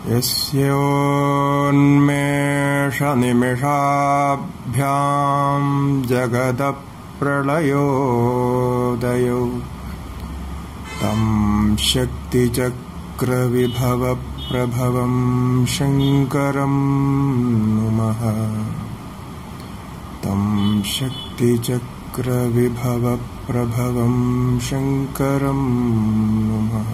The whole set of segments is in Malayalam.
यस्योन्मेषनिमिषाभ्याम् जगदप्रलयोदयो तं शक्तिचक्रविभवप्रभवं शङ्करं नुमः तं शक्तिचक्रविभवप्रभवं शङ्करं नुमः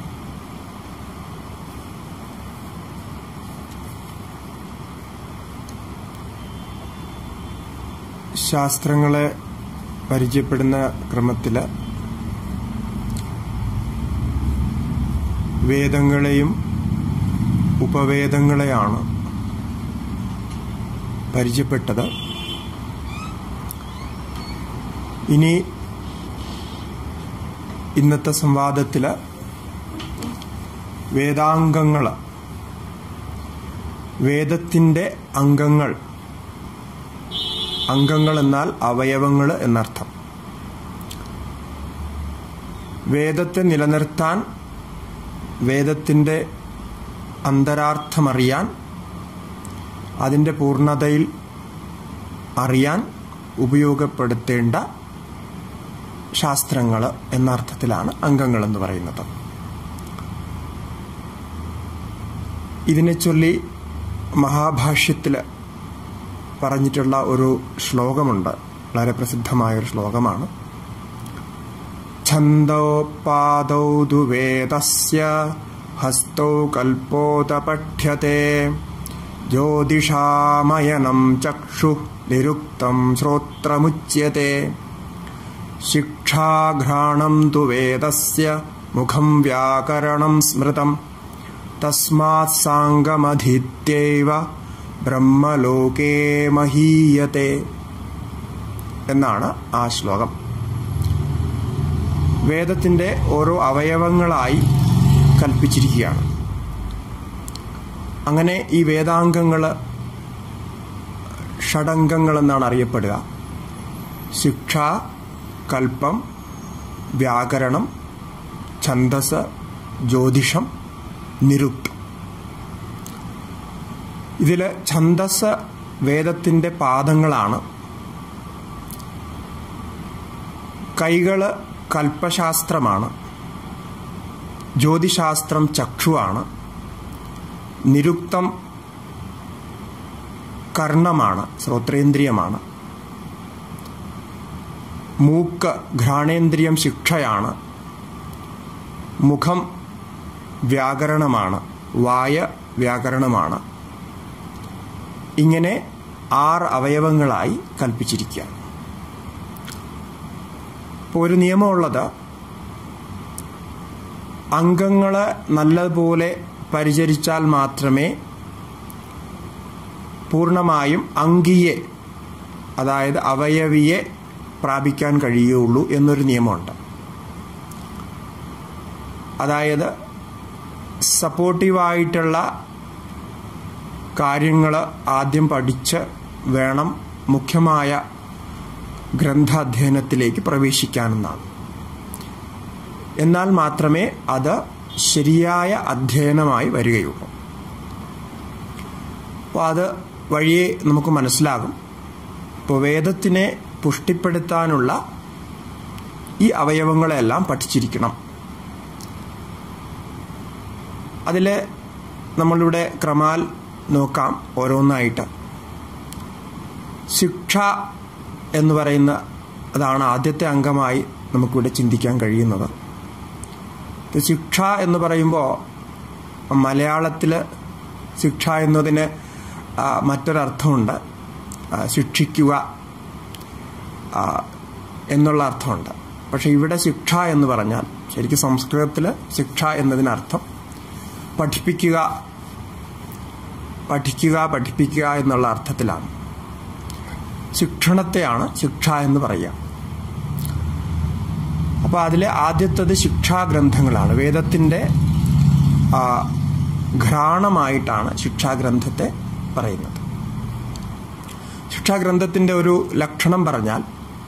ശാസ്ത്രങ്ങളെ പരിചയപ്പെടുന്ന ക്രമത്തിൽ വേദങ്ങളെയും ഉപവേദങ്ങളെയാണ് പരിചയപ്പെട്ടത് ഇനി ഇന്നത്തെ സംവാദത്തിൽ വേദാംഗങ്ങൾ വേദത്തിൻ്റെ അംഗങ്ങൾ അംഗങ്ങൾ എന്നാൽ അവയവങ്ങൾ എന്നർത്ഥം വേദത്തെ നിലനിർത്താൻ വേദത്തിൻ്റെ അന്തരാർത്ഥമറിയാൻ അതിൻ്റെ പൂർണ്ണതയിൽ അറിയാൻ ഉപയോഗപ്പെടുത്തേണ്ട ശാസ്ത്രങ്ങൾ എന്ന അർത്ഥത്തിലാണ് അംഗങ്ങൾ എന്ന് പറയുന്നത് ഇതിനെ ചൊല്ലി മഹാഭാഷ്യത്തിൽ പറഞ്ഞിട്ടുള്ള ഒരു ശ്ലോകമുണ്ട് വളരെ പ്രസിദ്ധമായ ഒരു ശ്ലോകമാണ് ഛന്ദോപാദൗ ദു വേദസ്യ ഹസ്തൗ കൽപ്പോത പഠ്യത്തെ ജ്യോതിഷാമയനം ചക്ഷു നിരുക്തം ശ്രോത്രമുച്യത്തെ ശിക്ഷാഘ്രാണം തു വേദസ്യ മുഖം വ്യാകരണം സ്മൃതം തസ്മാത് സാംഗമധീത്യൈവ ബ്രഹ്മലോകേ മഹീയത്തെ എന്നാണ് ആ ശ്ലോകം വേദത്തിന്റെ ഓരോ അവയവങ്ങളായി കൽപ്പിച്ചിരിക്കുകയാണ് അങ്ങനെ ഈ വേദാംഗങ്ങൾ ഷഡംഗങ്ങൾ എന്നാണ് അറിയപ്പെടുക ശിക്ഷ കൽപ്പം വ്യാകരണം ഛന്ദസ് ജ്യോതിഷം നിരുക്തം ഇതിൽ ഛന്ദസ് വേദത്തിൻ്റെ പാദങ്ങളാണ് കൈകള് കൽപ്പശാസ്ത്രമാണ് ജ്യോതിശാസ്ത്രം ചക്ഷുവാണ് നിരുക്തം കർണമാണ് ശ്രോത്രേന്ദ്രിയമാണ് മൂക്ക് ഘ്രാണേന്ദ്രിയം ശിക്ഷയാണ് മുഖം വ്യാകരണമാണ് വായ വ്യാകരണമാണ് ഇങ്ങനെ ആറ് അവയവങ്ങളായി കൽപ്പിച്ചിരിക്കുകയാണ് ഇപ്പോൾ ഒരു നിയമമുള്ളത് അംഗങ്ങളെ നല്ലതുപോലെ പരിചരിച്ചാൽ മാത്രമേ പൂർണ്ണമായും അങ്കിയെ അതായത് അവയവിയെ പ്രാപിക്കാൻ കഴിയുള്ളൂ എന്നൊരു നിയമമുണ്ട് അതായത് സപ്പോർട്ടീവായിട്ടുള്ള കാര്യങ്ങൾ ആദ്യം പഠിച്ച് വേണം മുഖ്യമായ ഗ്രന്ഥാധ്യയനത്തിലേക്ക് പ്രവേശിക്കാനെന്നാണ് എന്നാൽ മാത്രമേ അത് ശരിയായ അധ്യയനമായി വരികയുള്ളൂ അപ്പോൾ അത് വഴിയെ നമുക്ക് മനസ്സിലാകും ഇപ്പോൾ വേദത്തിനെ പുഷ്ടിപ്പെടുത്താനുള്ള ഈ അവയവങ്ങളെല്ലാം പഠിച്ചിരിക്കണം അതിൽ നമ്മളിവിടെ ക്രമാൽ നോക്കാം ഓരോന്നായിട്ട് ശിക്ഷ എന്ന് പറയുന്ന അതാണ് ആദ്യത്തെ അംഗമായി നമുക്കിവിടെ ചിന്തിക്കാൻ കഴിയുന്നത് ശിക്ഷ എന്ന് പറയുമ്പോൾ മലയാളത്തിൽ ശിക്ഷ എന്നതിന് മറ്റൊരർത്ഥമുണ്ട് ശിക്ഷിക്കുക എന്നുള്ള അർത്ഥമുണ്ട് പക്ഷെ ഇവിടെ ശിക്ഷ എന്ന് പറഞ്ഞാൽ ശരിക്കും സംസ്കൃതത്തിൽ ശിക്ഷ എന്നതിനർത്ഥം പഠിപ്പിക്കുക പഠിക്കുക പഠിപ്പിക്കുക എന്നുള്ള അർത്ഥത്തിലാണ് ശിക്ഷണത്തെയാണ് ശിക്ഷ എന്ന് പറയുക അപ്പോൾ അതിലെ ആദ്യത്തത് ശിക്ഷാഗ്രന്ഥങ്ങളാണ് വേദത്തിൻ്റെ ഘ്രാണമായിട്ടാണ് ശിക്ഷാഗ്രന്ഥത്തെ പറയുന്നത് ശിക്ഷാഗ്രന്ഥത്തിൻ്റെ ഒരു ലക്ഷണം പറഞ്ഞാൽ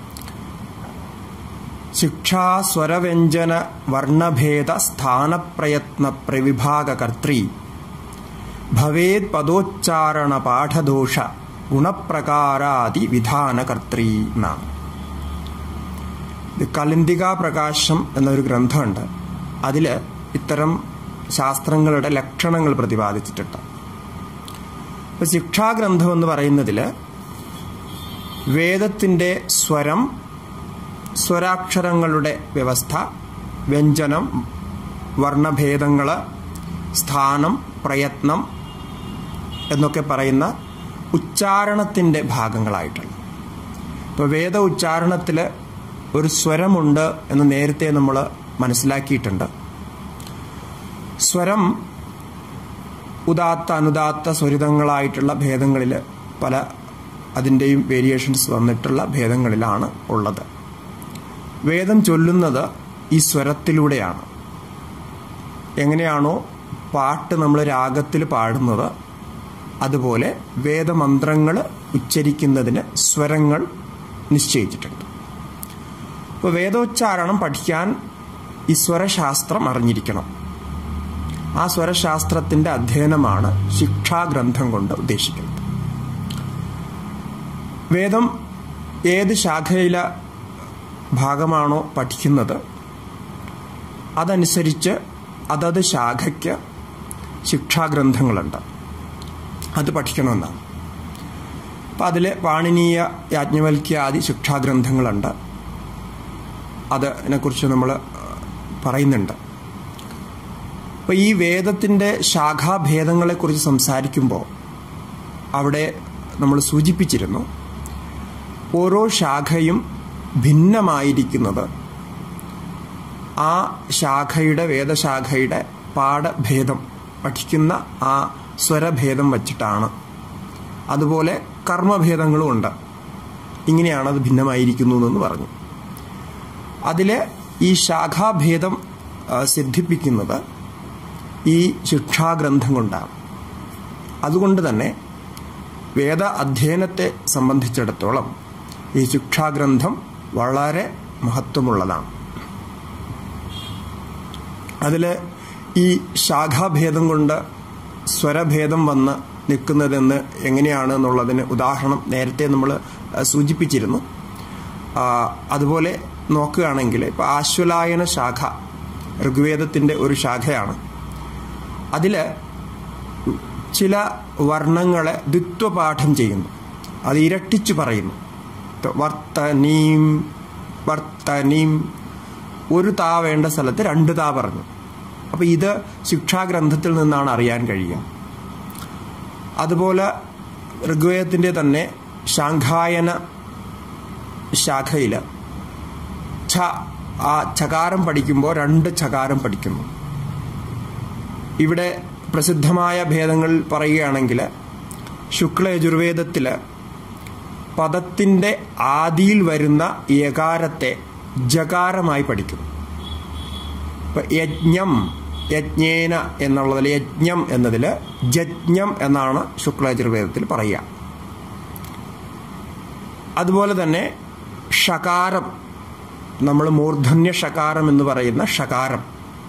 ശിക്ഷാ സ്വരവ്യഞ്ജന വർണ്ണഭേദ സ്ഥാനപ്രയത്ന പ്രവിഭാഗകർത്തൃ ഭവേത് പദോച്ചാരണ പാഠദോഷ ഗുണപ്രകാരാദി വിധാനകർത്തൃ എന്നാണ് ഇത് കലിന്തിക പ്രകാശം എന്നൊരു ഗ്രന്ഥമുണ്ട് അതിൽ ഇത്തരം ശാസ്ത്രങ്ങളുടെ ലക്ഷണങ്ങൾ പ്രതിപാദിച്ചിട്ടുണ്ട് ഇപ്പൊ ശിക്ഷാഗ്രന്ഥം എന്ന് പറയുന്നതിൽ വേദത്തിന്റെ സ്വരം സ്വരാക്ഷരങ്ങളുടെ വ്യവസ്ഥ വ്യഞ്ജനം വർണ്ണഭേദങ്ങൾ സ്ഥാനം പ്രയത്നം എന്നൊക്കെ പറയുന്ന ഉച്ചാരണത്തിൻ്റെ ഭാഗങ്ങളായിട്ടാണ് ഇപ്പോൾ വേദ ഉച്ചാരണത്തിൽ ഒരു സ്വരമുണ്ട് എന്ന് നേരത്തെ നമ്മൾ മനസ്സിലാക്കിയിട്ടുണ്ട് സ്വരം ഉദാത്ത അനുദാത്ത സ്വരിതങ്ങളായിട്ടുള്ള ഭേദങ്ങളിൽ പല അതിൻ്റെയും വേരിയേഷൻസ് വന്നിട്ടുള്ള ഭേദങ്ങളിലാണ് ഉള്ളത് വേദം ചൊല്ലുന്നത് ഈ സ്വരത്തിലൂടെയാണ് എങ്ങനെയാണോ പാട്ട് നമ്മൾ രാഗത്തിൽ പാടുന്നത് അതുപോലെ വേദമന്ത്രങ്ങൾ ഉച്ചരിക്കുന്നതിന് സ്വരങ്ങൾ നിശ്ചയിച്ചിട്ടുണ്ട് അപ്പോൾ വേദോച്ചാരണം പഠിക്കാൻ ഈ സ്വരശാസ്ത്രം അറിഞ്ഞിരിക്കണം ആ സ്വരശാസ്ത്രത്തിന്റെ അധ്യയനമാണ് ശിക്ഷാഗ്രന്ഥം കൊണ്ട് ഉദ്ദേശിക്കുന്നത് വേദം ഏത് ശാഖയിലെ ഭാഗമാണോ പഠിക്കുന്നത് അതനുസരിച്ച് അതത് ശാഖയ്ക്ക് ശിക്ഷാഗ്രന്ഥങ്ങളുണ്ട് അത് പഠിക്കണമെന്നാണ് അപ്പം അതിൽ പാണിനീയ യാജ്ഞവൽക്യാദി ശിക്ഷാഗ്രന്ഥങ്ങളുണ്ട് അതിനെക്കുറിച്ച് നമ്മൾ പറയുന്നുണ്ട് അപ്പോൾ ഈ വേദത്തിൻ്റെ ശാഖാഭേദങ്ങളെക്കുറിച്ച് സംസാരിക്കുമ്പോൾ അവിടെ നമ്മൾ സൂചിപ്പിച്ചിരുന്നു ഓരോ ശാഖയും ഭിന്നമായിരിക്കുന്നത് ആ ശാഖയുടെ വേദശാഖയുടെ പാഠഭേദം പഠിക്കുന്ന ആ സ്വരഭേദം വച്ചിട്ടാണ് അതുപോലെ കർമ്മഭേദങ്ങളും ഉണ്ട് ഇങ്ങനെയാണ് അത് ഭിന്നമായിരിക്കുന്നു എന്ന് പറഞ്ഞു അതിൽ ഈ ശാഖാഭേദം സിദ്ധിപ്പിക്കുന്നത് ഈ ശിക്ഷാഗ്രന്ഥം കൊണ്ടാണ് അതുകൊണ്ട് തന്നെ വേദ അധ്യയനത്തെ സംബന്ധിച്ചിടത്തോളം ഈ ശിക്ഷാഗ്രന്ഥം വളരെ മഹത്വമുള്ളതാണ് അതിൽ ഈ ശാഖാഭേദം കൊണ്ട് സ്വരഭേദം വന്ന് നിൽക്കുന്നതെന്ന് എങ്ങനെയാണ് എന്നുള്ളതിന് ഉദാഹരണം നേരത്തെ നമ്മൾ സൂചിപ്പിച്ചിരുന്നു അതുപോലെ നോക്കുകയാണെങ്കിൽ ഇപ്പോൾ ആശ്വലായന ശാഖ ഋഗ്വേദത്തിൻ്റെ ഒരു ശാഖയാണ് അതിൽ ചില വർണ്ണങ്ങളെ ദ്വിത്വപാഠം ചെയ്യുന്നു അത് ഇരട്ടിച്ചു പറയുന്നു വർത്തനീം വർത്തനീം ഒരു താ വേണ്ട സ്ഥലത്ത് രണ്ട് താ പറഞ്ഞു അപ്പോൾ ഇത് ശിക്ഷാഗ്രന്ഥത്തിൽ നിന്നാണ് അറിയാൻ കഴിയുക അതുപോലെ ഋഗ്വേദത്തിൻ്റെ തന്നെ ശാഖായന ശാഖയിൽ ഛ ആ ചകാരം പഠിക്കുമ്പോൾ രണ്ട് ചകാരം പഠിക്കുന്നു ഇവിടെ പ്രസിദ്ധമായ ഭേദങ്ങളിൽ പറയുകയാണെങ്കിൽ ശുക്ല യജുർവേദത്തിൽ പദത്തിൻ്റെ ആദിയിൽ വരുന്ന യകാരത്തെ ജകാരമായി പഠിക്കുന്നു ഇപ്പം യജ്ഞം യജ്ഞേന എന്നുള്ളതിൽ യജ്ഞം എന്നതിൽ ജജ്ഞം എന്നാണ് ശുക്ലയജുർവേദത്തിൽ പറയുക അതുപോലെ തന്നെ ഷകാരം നമ്മൾ മൂർധന്യ ഷകാരം എന്ന് പറയുന്ന ഷകാരം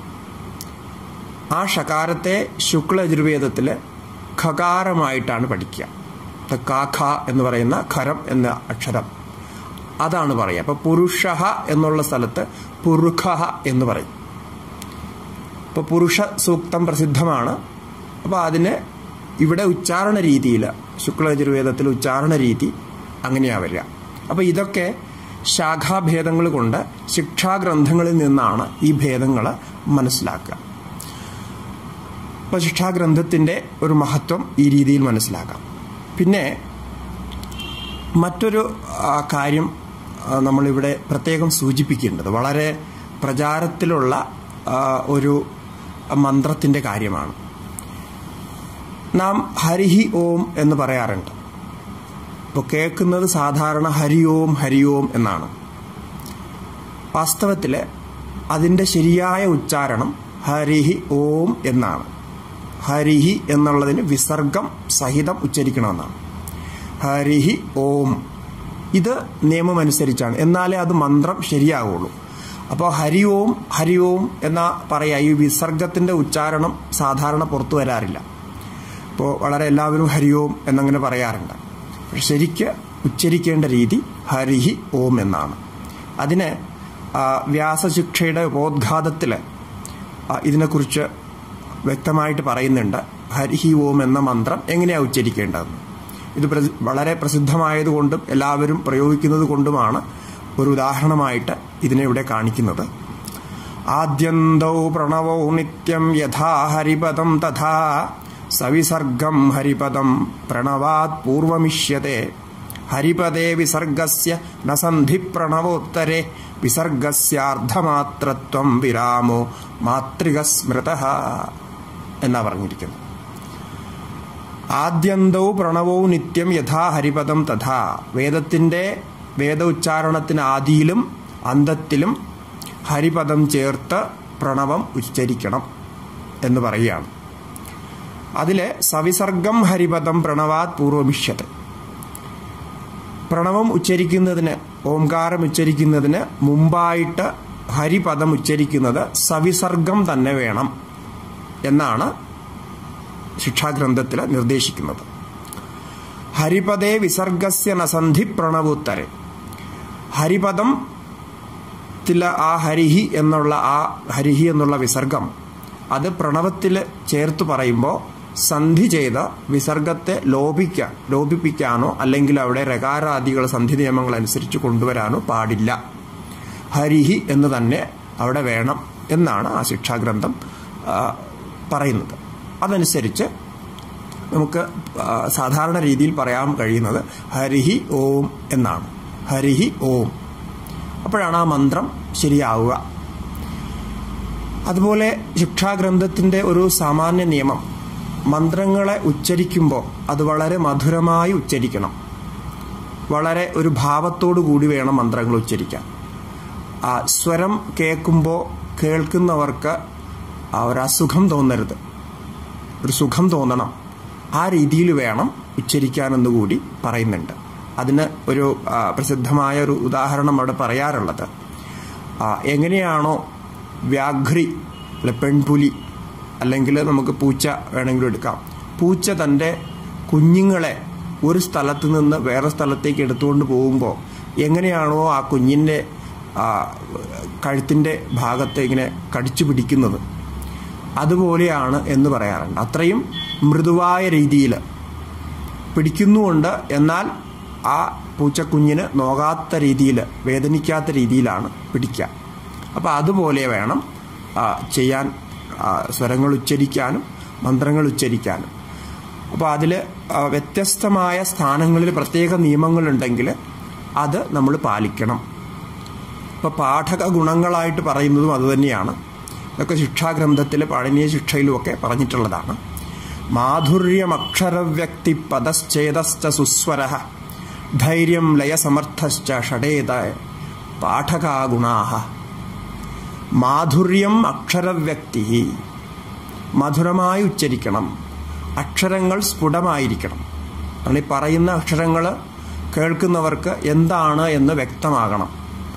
ആ ഷകാരത്തെ ശുക്ലയജുർവേദത്തിൽ ഖകാരമായിട്ടാണ് പഠിക്കുക കാഖ എന്ന് പറയുന്ന ഖരം എന്ന അക്ഷരം അതാണ് പറയുക അപ്പൊ പുരുഷ എന്നുള്ള സ്ഥലത്ത് പുരുഖ എന്ന് പറയും ഇപ്പൊ പുരുഷ സൂക്തം പ്രസിദ്ധമാണ് അപ്പൊ അതിന് ഇവിടെ ഉച്ചാരണ രീതിയിൽ ശുക്ലയജുർവേദത്തിൽ ഉച്ചാരണ രീതി അങ്ങനെയാ വരിക അപ്പൊ ഇതൊക്കെ ശാഖാഭേദങ്ങൾ കൊണ്ട് ശിക്ഷാഗ്രന്ഥങ്ങളിൽ നിന്നാണ് ഈ ഭേദങ്ങൾ മനസ്സിലാക്കുക അപ്പോൾ ശിക്ഷാഗ്രന്ഥത്തിൻ്റെ ഒരു മഹത്വം ഈ രീതിയിൽ മനസ്സിലാക്കാം പിന്നെ മറ്റൊരു കാര്യം നമ്മളിവിടെ പ്രത്യേകം സൂചിപ്പിക്കേണ്ടത് വളരെ പ്രചാരത്തിലുള്ള ഒരു മന്ത്രത്തിൻ്റെ കാര്യമാണ് നാം ഹരിഹി ഓം എന്ന് പറയാറുണ്ട് ഇപ്പോൾ കേൾക്കുന്നത് സാധാരണ ഹരി ഓം ഹരി ഓം എന്നാണ് വാസ്തവത്തിൽ അതിൻ്റെ ശരിയായ ഉച്ചാരണം ഹരിഹി ഓം എന്നാണ് ഹരിഹി എന്നുള്ളതിന് വിസർഗം സഹിതം ഉച്ചരിക്കണമെന്നാണ് ഹരിഹി ഓം ഇത് നിയമമനുസരിച്ചാണ് എന്നാലേ അത് മന്ത്രം ശരിയാവുള്ളൂ അപ്പോൾ ഹരി ഓം ഹരി ഓം എന്ന പറയാ ഈ വിസർഗത്തിന്റെ ഉച്ചാരണം സാധാരണ പുറത്തു വരാറില്ല ഇപ്പോൾ വളരെ എല്ലാവരും ഹരി ഓം എന്നങ്ങനെ പറയാറുണ്ട് പക്ഷെ ശരിക്ക് ഉച്ചരിക്കേണ്ട രീതി ഹരിഹി ഓം എന്നാണ് അതിന് ആ, വ്യാസശിക്ഷയുടെ ഉപോദ്ഘാതത്തിൽ ഇതിനെക്കുറിച്ച് വ്യക്തമായിട്ട് പറയുന്നുണ്ട് ഹരിഹി ഓം എന്ന മന്ത്രം എങ്ങനെയാണ് ഉച്ചരിക്കേണ്ടതെന്ന് ഇത് പ്രസി- വളരെ പ്രസിദ്ധമായതുകൊണ്ടും എല്ലാവരും പ്രയോഗിക്കുന്നത് കൊണ്ടുമാണ് ഒരു ഉദാഹരണമായിട്ട് ഇതിനെ ഇവിടെ കാണിക്കുന്നത് ആദ്യന്തൗ പ്രണവൗ നിത്യം യഥാ ഹരിപദം തഥാ സവിസർഗം ഹരിപദം പ്രണവാത് പൂർവമിഷ്യത്തെ ഹരിപദേ വിസർഗസ്യ ന സന്ധി പ്രണവോത്തരെ വിസർഗസ്യാർദ്ധമാത്രത്വം വിരാമോ മാതൃക സ്മൃത എന്നാ പറഞ്ഞിരിക്കുന്നത് ആദ്യന്തൗ പ്രണവവും നിത്യം യഥാ ഹരിപദം തഥാ വേദത്തിന്റെ വേദ ഉച്ചാരണത്തിന് ആദിയിലും അന്തത്തിലും ഹരിപദം ചേർത്ത് പ്രണവം ഉച്ചരിക്കണം എന്ന് പറയുകയാണ് അതിലെ സവിസർഗം ഹരിപദം പ്രണവാത് പൂർവമിഷ്യത്ത് പ്രണവം ഉച്ചരിക്കുന്നതിന് ഓംകാരം ഉച്ചരിക്കുന്നതിന് മുമ്പായിട്ട് ഹരിപദം ഉച്ചരിക്കുന്നത് സവിസർഗം തന്നെ വേണം എന്നാണ് ശിക്ഷാഗ്രന്ഥത്തിൽ നിർദ്ദേശിക്കുന്നത് ഹരിപദേ വിസർഗസ്യ നസന്ധി പ്രണവോത്തരെ ഹരിപദം ത്തില ആ ഹരിഹി എന്നുള്ള ആ ഹരിഹി എന്നുള്ള വിസർഗം അത് പ്രണവത്തിൽ ചേർത്ത് പറയുമ്പോൾ സന്ധി ചെയ്ത വിസർഗത്തെ ലോപിക്കാൻ ലോപിപ്പിക്കാനോ അല്ലെങ്കിൽ അവിടെ രകാരാദികൾ സന്ധി നിയമങ്ങൾ അനുസരിച്ച് കൊണ്ടുവരാനോ പാടില്ല ഹരിഹി എന്ന് തന്നെ അവിടെ വേണം എന്നാണ് ആ ശിക്ഷാഗ്രന്ഥം ആ, പറയുന്നത് അതനുസരിച്ച് നമുക്ക് ആ, സാധാരണ രീതിയിൽ പറയാൻ കഴിയുന്നത് ഹരിഹി ഓം എന്നാണ് ഹരിഹി ഓം അപ്പോഴാണ് ആ മന്ത്രം ശരിയാവുക അതുപോലെ ശിക്ഷാഗ്രന്ഥത്തിന്റെ ഒരു സാമാന്യ നിയമം മന്ത്രങ്ങളെ ഉച്ചരിക്കുമ്പോൾ അത് വളരെ മധുരമായി ഉച്ചരിക്കണം വളരെ ഒരു ഭാവത്തോടു കൂടി വേണം മന്ത്രങ്ങൾ ഉച്ചരിക്കാൻ ആ സ്വരം കേൾക്കുമ്പോൾ കേൾക്കുന്നവർക്ക് ആ ഒരു അസുഖം തോന്നരുത് ഒരു സുഖം തോന്നണം ആ രീതിയിൽ വേണം ഉച്ചരിക്കാനെന്ന് കൂടി പറയുന്നുണ്ട് അതിന് ഒരു ആ, പ്രസിദ്ധമായ ഒരു ഉദാഹരണം അവിടെ പറയാറുള്ളത് ആ, എങ്ങനെയാണോ വ്യാഘ്രി അല്ലെ പെൺപുലി അല്ലെങ്കിൽ നമുക്ക് പൂച്ച വേണമെങ്കിലും എടുക്കാം പൂച്ച തൻ്റെ കുഞ്ഞുങ്ങളെ ഒരു സ്ഥലത്ത് നിന്ന് വേറെ സ്ഥലത്തേക്ക് എടുത്തുകൊണ്ട് പോകുമ്പോൾ എങ്ങനെയാണോ ആ കുഞ്ഞിൻ്റെ ആ, കഴുത്തിൻ്റെ ഭാഗത്തെ ഇങ്ങനെ കടിച്ചു പിടിക്കുന്നത് അതുപോലെയാണ് എന്ന് പറയാറുണ്ട് അത്രയും മൃദുവായ രീതിയിൽ പിടിക്കുന്നുമുണ്ട് എന്നാൽ ആ പൂച്ചക്കുഞ്ഞിന് നോകാത്ത രീതിയിൽ വേദനിക്കാത്ത രീതിയിലാണ് പിടിക്കുക അപ്പോൾ അതുപോലെ വേണം ആ, ചെയ്യാൻ ആ, സ്വരങ്ങൾ ഉച്ചരിക്കാനും മന്ത്രങ്ങൾ ഉച്ചരിക്കാനും അപ്പോൾ അതിൽ വ്യത്യസ്തമായ സ്ഥാനങ്ങളിൽ പ്രത്യേക നിയമങ്ങളുണ്ടെങ്കിൽ അത് നമ്മൾ പാലിക്കണം ഇപ്പോൾ പാഠക ഗുണങ്ങളായിട്ട് പറയുന്നതും അതുതന്നെയാണ് ഇതൊക്കെ ശിക്ഷാഗ്രന്ഥത്തിൽ പാഠനീയ ശിക്ഷയിലുമൊക്കെ പറഞ്ഞിട്ടുള്ളതാണ് മാധുര്യമക്ഷരവ്യക്തി പദശ്ചേതശ്ച സുസ്വര ധൈര്യം ലയസമർത്ഥശ്ച ഷടേത പാഠകാ ഗുണാഹ മാധുര്യം അക്ഷരവ്യക്തി മധുരമായി ഉച്ചരിക്കണം അക്ഷരങ്ങൾ സ്ഫുടമായിരിക്കണം കാരണം ഈ പറയുന്ന അക്ഷരങ്ങൾ കേൾക്കുന്നവർക്ക് എന്താണ് എന്ന് വ്യക്തമാകണം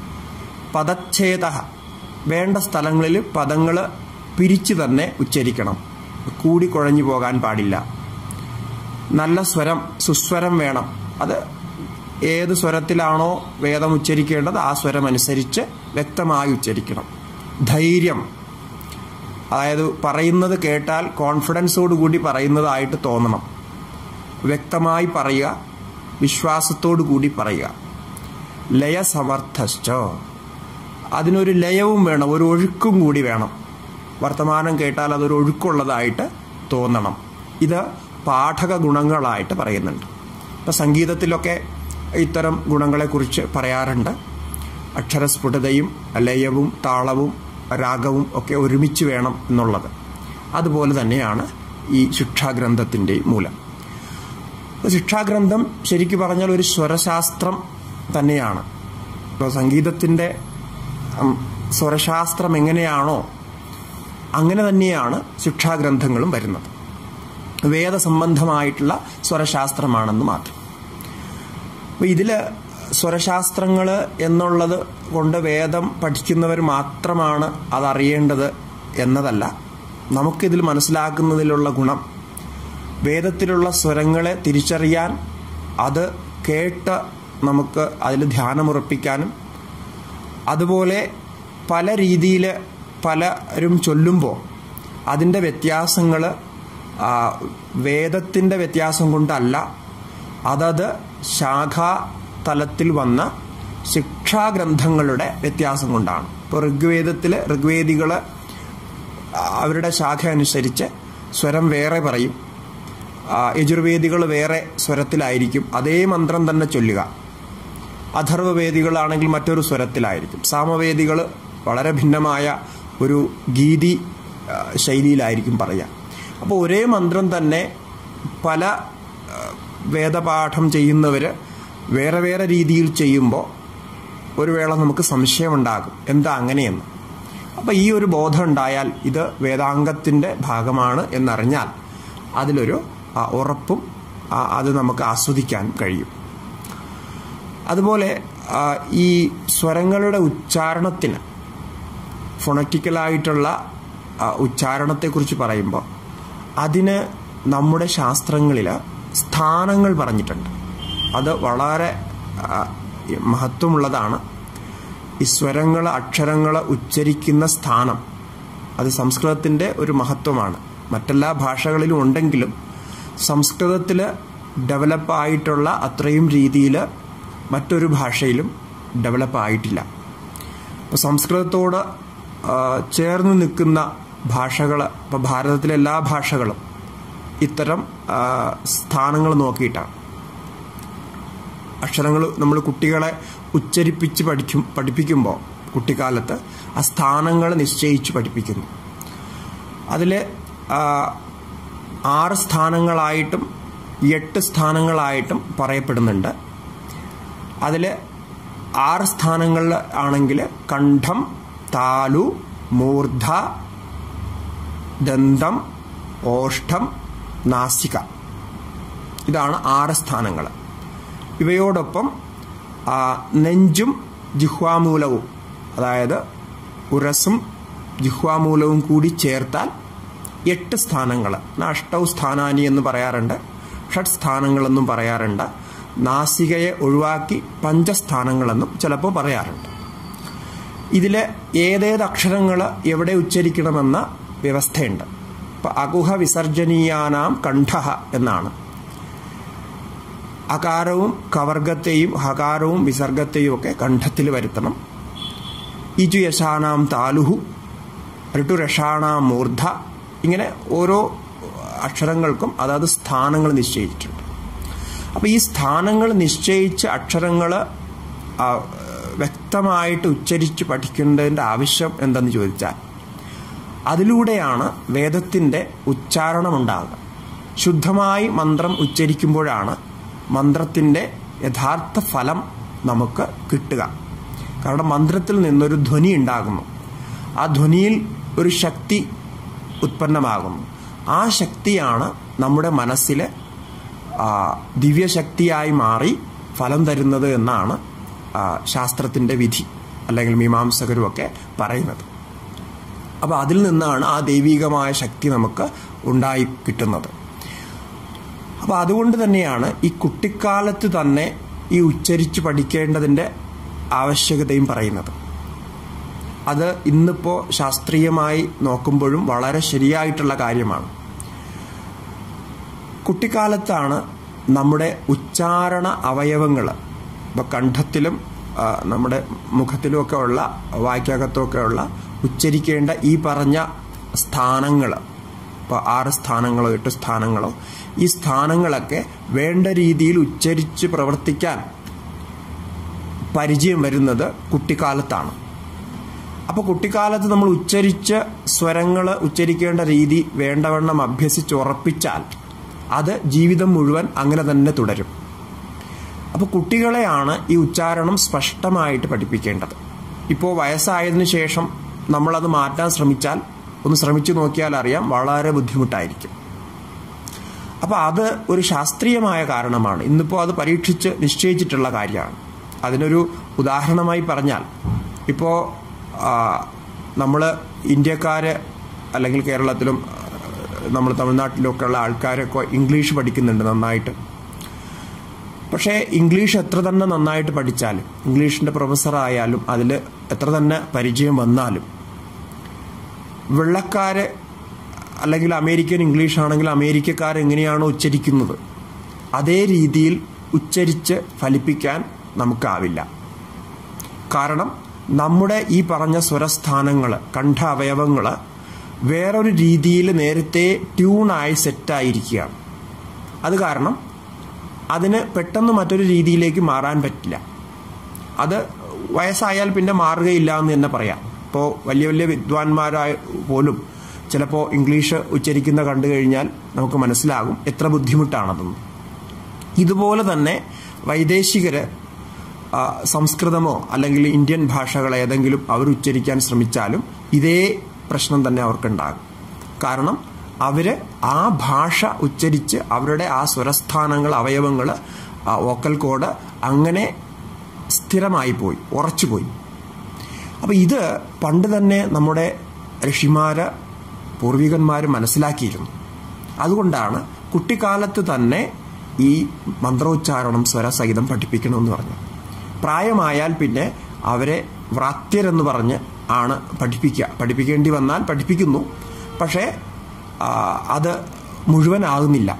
പദച്ഛേദ വേണ്ട സ്ഥലങ്ങളിൽ പദങ്ങൾ പിരിച്ചു തന്നെ ഉച്ചരിക്കണം കൂടി കുഴഞ്ഞു പോകാൻ പാടില്ല നല്ല സ്വരം സുസ്വരം വേണം അത് ഏത് സ്വരത്തിലാണോ വേദം ഉച്ചരിക്കേണ്ടത് ആ സ്വരം അനുസരിച്ച് വ്യക്തമായി ഉച്ചരിക്കണം ധൈര്യം അതായത് പറയുന്നത് കേട്ടാൽ കോൺഫിഡൻസോട് കൂടി പറയുന്നതായിട്ട് തോന്നണം വ്യക്തമായി പറയുക വിശ്വാസത്തോടു കൂടി പറയുക ലയസമർത്ഥശ്ചോ അതിനൊരു ലയവും വേണം ഒരു ഒഴുക്കും കൂടി വേണം വർത്തമാനം കേട്ടാൽ അതൊരു ഒഴുക്കുള്ളതായിട്ട് തോന്നണം ഇത് പാഠക ഗുണങ്ങളായിട്ട് പറയുന്നുണ്ട് ഇപ്പം സംഗീതത്തിലൊക്കെ ഇത്തരം ഗുണങ്ങളെക്കുറിച്ച് പറയാറുണ്ട് അക്ഷരസ്ഫുടതയും ലയവും താളവും രാഗവും ഒക്കെ ഒരുമിച്ച് വേണം എന്നുള്ളത് അതുപോലെ തന്നെയാണ് ഈ ശിക്ഷാഗ്രന്ഥത്തിൻ്റെ മൂലം ശിക്ഷാഗ്രന്ഥം ശരിക്കു പറഞ്ഞാൽ ഒരു സ്വരശാസ്ത്രം തന്നെയാണ് ഇപ്പോൾ സംഗീതത്തിൻ്റെ ഉം, സ്വരശാസ്ത്രം എങ്ങനെയാണോ അങ്ങനെ തന്നെയാണ് ശിക്ഷാഗ്രന്ഥങ്ങളും വരുന്നത് വേദസംബന്ധമായിട്ടുള്ള സ്വരശാസ്ത്രമാണെന്ന് മാത്രം അപ്പോൾ ഇതിൽ സ്വരശാസ്ത്രങ്ങൾ എന്നുള്ളത് കൊണ്ട് വേദം പഠിക്കുന്നവർ മാത്രമാണ് അതറിയേണ്ടത് എന്നതല്ല നമുക്കിതിൽ മനസ്സിലാക്കുന്നതിലുള്ള ഗുണം വേദത്തിലുള്ള സ്വരങ്ങളെ തിരിച്ചറിയാൻ അത് കേട്ട് നമുക്ക് അതിൽ ധ്യാനമുറപ്പിക്കാനും അതുപോലെ പല രീതിയിൽ പലരും ചൊല്ലുമ്പോൾ അതിൻ്റെ വ്യത്യാസങ്ങൾ വേദത്തിൻ്റെ വ്യത്യാസം കൊണ്ടല്ല അതത് ശാഖാതലത്തിൽ വന്ന ശിക്ഷാഗ്രന്ഥങ്ങളുടെ വ്യത്യാസം കൊണ്ടാണ് ഇപ്പോൾ ഋഗ്വേദത്തിൽ ഋഗ്വേദികൾ അവരുടെ ശാഖ അനുസരിച്ച് സ്വരം വേറെ പറയും യജുർവേദികൾ വേറെ സ്വരത്തിലായിരിക്കും അതേ മന്ത്രം തന്നെ ചൊല്ലുക അഥർവവേദികളാണെങ്കിൽ മറ്റൊരു സ്വരത്തിലായിരിക്കും സാമവേദികൾ വളരെ ഭിന്നമായ ഒരു ഗീതി ശൈലിയിലായിരിക്കും പറയുക അപ്പോൾ ഒരേ മന്ത്രം തന്നെ പല വേദപാഠം ചെയ്യുന്നവർ വേറെ വേറെ രീതിയിൽ ചെയ്യുമ്പോൾ ഒരു വേള നമുക്ക് സംശയമുണ്ടാകും എന്താ അങ്ങനെയെന്ന് അപ്പോൾ ഈ ഒരു ബോധം ഉണ്ടായാൽ ഇത് വേദാംഗത്തിൻ്റെ ഭാഗമാണ് എന്നറിഞ്ഞാൽ അതിലൊരു ഉറപ്പും അത് നമുക്ക് ആസ്വദിക്കാൻ കഴിയും അതുപോലെ ഈ സ്വരങ്ങളുടെ ഉച്ചാരണത്തിന് ഫൊണറ്റിക്കലായിട്ടുള്ള ഉച്ചാരണത്തെക്കുറിച്ച് പറയുമ്പോൾ അതിന് നമ്മുടെ ശാസ്ത്രങ്ങളിൽ സ്ഥാനങ്ങൾ പറഞ്ഞിട്ടുണ്ട് അത് വളരെ മഹത്വമുള്ളതാണ് ഈ സ്വരങ്ങൾ അക്ഷരങ്ങൾ ഉച്ചരിക്കുന്ന സ്ഥാനം അത് സംസ്കൃതത്തിൻ്റെ ഒരു മഹത്വമാണ് മറ്റെല്ലാ ഭാഷകളിലും ഉണ്ടെങ്കിലും സംസ്കൃതത്തിൽ ഡെവലപ്പ് ആയിട്ടുള്ള അത്രയും രീതിയിൽ മറ്റൊരു ഭാഷയിലും ഡെവലപ്പ് ആയിട്ടില്ല അപ്പോൾ സംസ്കൃതത്തോട് ചേർന്ന് നിൽക്കുന്ന ഭാഷകൾ ഇപ്പോൾ ഭാരതത്തിലെ എല്ലാ ഭാഷകളും ഇത്തരം സ്ഥാനങ്ങൾ നോക്കിയിട്ടാണ് അക്ഷരങ്ങൾ നമ്മൾ കുട്ടികളെ ഉച്ചരിപ്പിച്ച് പഠിക്കും പഠിപ്പിക്കുമ്പോൾ കുട്ടിക്കാലത്ത് ആ സ്ഥാനങ്ങൾ നിശ്ചയിച്ച് പഠിപ്പിക്കുന്നു അതിൽ ആറ് സ്ഥാനങ്ങളായിട്ടും എട്ട് സ്ഥാനങ്ങളായിട്ടും പറയപ്പെടുന്നുണ്ട് അതിൽ ആറ് സ്ഥാനങ്ങളിൽ ആണെങ്കിൽ കണ്ഠം താലു മൂർധ ദന്തം ഓഷ്ടം നാസിക ഇതാണ് ആറ് സ്ഥാനങ്ങൾ ഇവയോടൊപ്പം നെഞ്ചും ജിഹ്വാമൂലവും അതായത് ഉരസും ജിഹ്വാമൂലവും കൂടി ചേർത്താൽ എട്ട് സ്ഥാനങ്ങൾ അഷ്ടൗ സ്ഥാനാനി എന്ന് പറയാറുണ്ട് ഷഡ് സ്ഥാനങ്ങളെന്നും പറയാറുണ്ട് നാസികയെ ഒഴിവാക്കി പഞ്ചസ്ഥാനങ്ങളെന്നും ചിലപ്പോൾ പറയാറുണ്ട് ഇതിൽ ഏതേത് അക്ഷരങ്ങൾ എവിടെ ഉച്ചരിക്കണമെന്ന വ്യവസ്ഥയുണ്ട് ഇപ്പം അകുഹ വിസർജനീയാനാം കണ്ഠ എന്നാണ് അകാരവും കവർഗത്തെയും ഹകാരവും വിസർഗത്തെയും ഒക്കെ കണ്ഠത്തിൽ വരുത്തണം ഇജു യശാനാം താലുഹു ഋട്ടുരഷാണാം മൂർധ ഇങ്ങനെ ഓരോ അക്ഷരങ്ങൾക്കും അതാത് സ്ഥാനങ്ങൾ നിശ്ചയിച്ചിട്ടുണ്ട് അപ്പോൾ ഈ സ്ഥാനങ്ങൾ നിശ്ചയിച്ച് അക്ഷരങ്ങൾ വ്യക്തമായിട്ട് ഉച്ചരിച്ച് പഠിക്കേണ്ടതിൻ്റെ ആവശ്യം എന്തെന്ന് ചോദിച്ചാൽ അതിലൂടെയാണ് വേദത്തിൻ്റെ ഉച്ചാരണമുണ്ടാകുക ശുദ്ധമായി മന്ത്രം ഉച്ചരിക്കുമ്പോഴാണ് മന്ത്രത്തിൻ്റെ യഥാർത്ഥ ഫലം നമുക്ക് കിട്ടുക കാരണം മന്ത്രത്തിൽ നിന്നൊരു ധ്വനി ഉണ്ടാകുന്നു ആ ധ്വനിയിൽ ഒരു ശക്തി ഉത്പന്നമാകുന്നു ആ ശക്തിയാണ് നമ്മുടെ മനസ്സിലെ ദിവ്യശക്തിയായി മാറി ഫലം തരുന്നത് എന്നാണ് ശാസ്ത്രത്തിൻ്റെ വിധി അല്ലെങ്കിൽ മീമാംസകരുമൊക്കെ പറയുന്നത് അപ്പോൾ അതിൽ നിന്നാണ് ആ ദൈവികമായ ശക്തി നമുക്ക് ഉണ്ടായി കിട്ടുന്നത് അപ്പോൾ അതുകൊണ്ട് തന്നെയാണ് ഈ കുട്ടിക്കാലത്ത് തന്നെ ഈ ഉച്ചരിച്ച് പഠിക്കേണ്ടതിൻ്റെ ആവശ്യകതയും പറയുന്നത് അത് ഇന്നിപ്പോൾ ശാസ്ത്രീയമായി നോക്കുമ്പോഴും വളരെ ശരിയായിട്ടുള്ള കാര്യമാണ് കുട്ടിക്കാലത്താണ് നമ്മുടെ ഉച്ചാരണ അവയവങ്ങൾ ഇപ്പോൾ കണ്ഠത്തിലും നമ്മുടെ മുഖത്തിലുമൊക്കെ ഉള്ള വായ്ക്കകത്തുമൊക്കെ ഉള്ള ഉച്ചരിക്കേണ്ട ഈ പറഞ്ഞ സ്ഥാനങ്ങൾ ഇപ്പോൾ ആറ് സ്ഥാനങ്ങളോ എട്ട് സ്ഥാനങ്ങളോ ഈ സ്ഥാനങ്ങളൊക്കെ വേണ്ട രീതിയിൽ ഉച്ചരിച്ച് പ്രവർത്തിക്കാൻ പരിചയം വരുന്നത് കുട്ടിക്കാലത്താണ് അപ്പോൾ കുട്ടിക്കാലത്ത് നമ്മൾ ഉച്ചരിച്ച് സ്വരങ്ങൾ ഉച്ചരിക്കേണ്ട രീതി വേണ്ടവണ്ണം അഭ്യസിച്ച് ഉറപ്പിച്ചാൽ അത് ജീവിതം മുഴുവൻ അങ്ങനെ തന്നെ തുടരും അപ്പോൾ കുട്ടികളെയാണ് ഈ ഉച്ചാരണം സ്പഷ്ടമായിട്ട് പഠിപ്പിക്കേണ്ടത് ഇപ്പോൾ വയസ്സായതിനു ശേഷം നമ്മളത് മാറ്റാൻ ശ്രമിച്ചാൽ ഒന്ന് ശ്രമിച്ചു നോക്കിയാൽ അറിയാം വളരെ ബുദ്ധിമുട്ടായിരിക്കും അപ്പോൾ അത് ഒരു ശാസ്ത്രീയമായ കാരണമാണ് ഇന്നിപ്പോൾ അത് പരീക്ഷിച്ച് നിശ്ചയിച്ചിട്ടുള്ള കാര്യമാണ് അതിനൊരു ഉദാഹരണമായി പറഞ്ഞാൽ ഇപ്പോൾ നമ്മൾ ഇന്ത്യക്കാർ അല്ലെങ്കിൽ കേരളത്തിലും നമ്മൾ തമിഴ്നാട്ടിലൊക്കെ ഉള്ള ആൾക്കാരൊക്കെ ഇംഗ്ലീഷ് പഠിക്കുന്നുണ്ട് നന്നായിട്ട് പക്ഷേ ഇംഗ്ലീഷ് എത്ര തന്നെ നന്നായിട്ട് പഠിച്ചാലും ഇംഗ്ലീഷിന്റെ പ്രൊഫസർ ആയാലും അതിൽ എത്ര തന്നെ പരിചയം വന്നാലും വെള്ളക്കാര് അല്ലെങ്കിൽ അമേരിക്കൻ ഇംഗ്ലീഷ് ആണെങ്കിൽ അമേരിക്കക്കാർ എങ്ങനെയാണോ ഉച്ചരിക്കുന്നത് അതേ രീതിയിൽ ഉച്ചരിച്ച് ഫലിപ്പിക്കാൻ നമുക്കാവില്ല കാരണം നമ്മുടെ ഈ പറഞ്ഞ സ്വരസ്ഥാനങ്ങൾ കണ്ഠ അവയവങ്ങൾ വേറൊരു രീതിയിൽ നേരത്തെ ട്യൂണായി സെറ്റായിരിക്കുകയാണ് അത് കാരണം അതിന് പെട്ടെന്ന് മറ്റൊരു രീതിയിലേക്ക് മാറാൻ പറ്റില്ല അത് വയസ്സായാൽ പിന്നെ മാറുകയില്ല എന്ന് തന്നെ പറയാം ഇപ്പോൾ വലിയ വലിയ വിദ്വാൻമാരായ പോലും ചിലപ്പോൾ ഇംഗ്ലീഷ് ഉച്ചരിക്കുന്ന കണ്ടു കഴിഞ്ഞാൽ നമുക്ക് മനസ്സിലാകും എത്ര ബുദ്ധിമുട്ടാണതെന്ന് ഇതുപോലെ തന്നെ വൈദേശികര് ആ, സംസ്കൃതമോ അല്ലെങ്കിൽ ഇന്ത്യൻ ഭാഷകൾ ഏതെങ്കിലും അവർ ഉച്ചരിക്കാൻ ശ്രമിച്ചാലും ഇതേ പ്രശ്നം തന്നെ അവർക്കുണ്ടാകും കാരണം അവര് ആ ഭാഷ ഉച്ചരിച്ച് അവരുടെ ആ സ്വരസ്ഥാനങ്ങൾ അവയവങ്ങൾ വോക്കൽ കോഡ് അങ്ങനെ സ്ഥിരമായി പോയി ഉറച്ചുപോയി അപ്പൊ ഇത് പണ്ട് തന്നെ നമ്മുടെ ഋഷിമാര് പൂർവികന്മാർ മനസ്സിലാക്കിയിരുന്നു അതുകൊണ്ടാണ് കുട്ടിക്കാലത്ത് തന്നെ ഈ മന്ത്രോച്ചാരണം സ്വരസഹിതം പഠിപ്പിക്കണമെന്ന് പറഞ്ഞു പ്രായമായാൽ പിന്നെ അവരെ വ്രാത്യരെന്ന് പറഞ്ഞ് ആണ് പഠിപ്പിക്കുക പഠിപ്പിക്കേണ്ടി വന്നാൽ പഠിപ്പിക്കുന്നു പക്ഷേ ആ, അത് മുഴുവനാകുന്നില്ല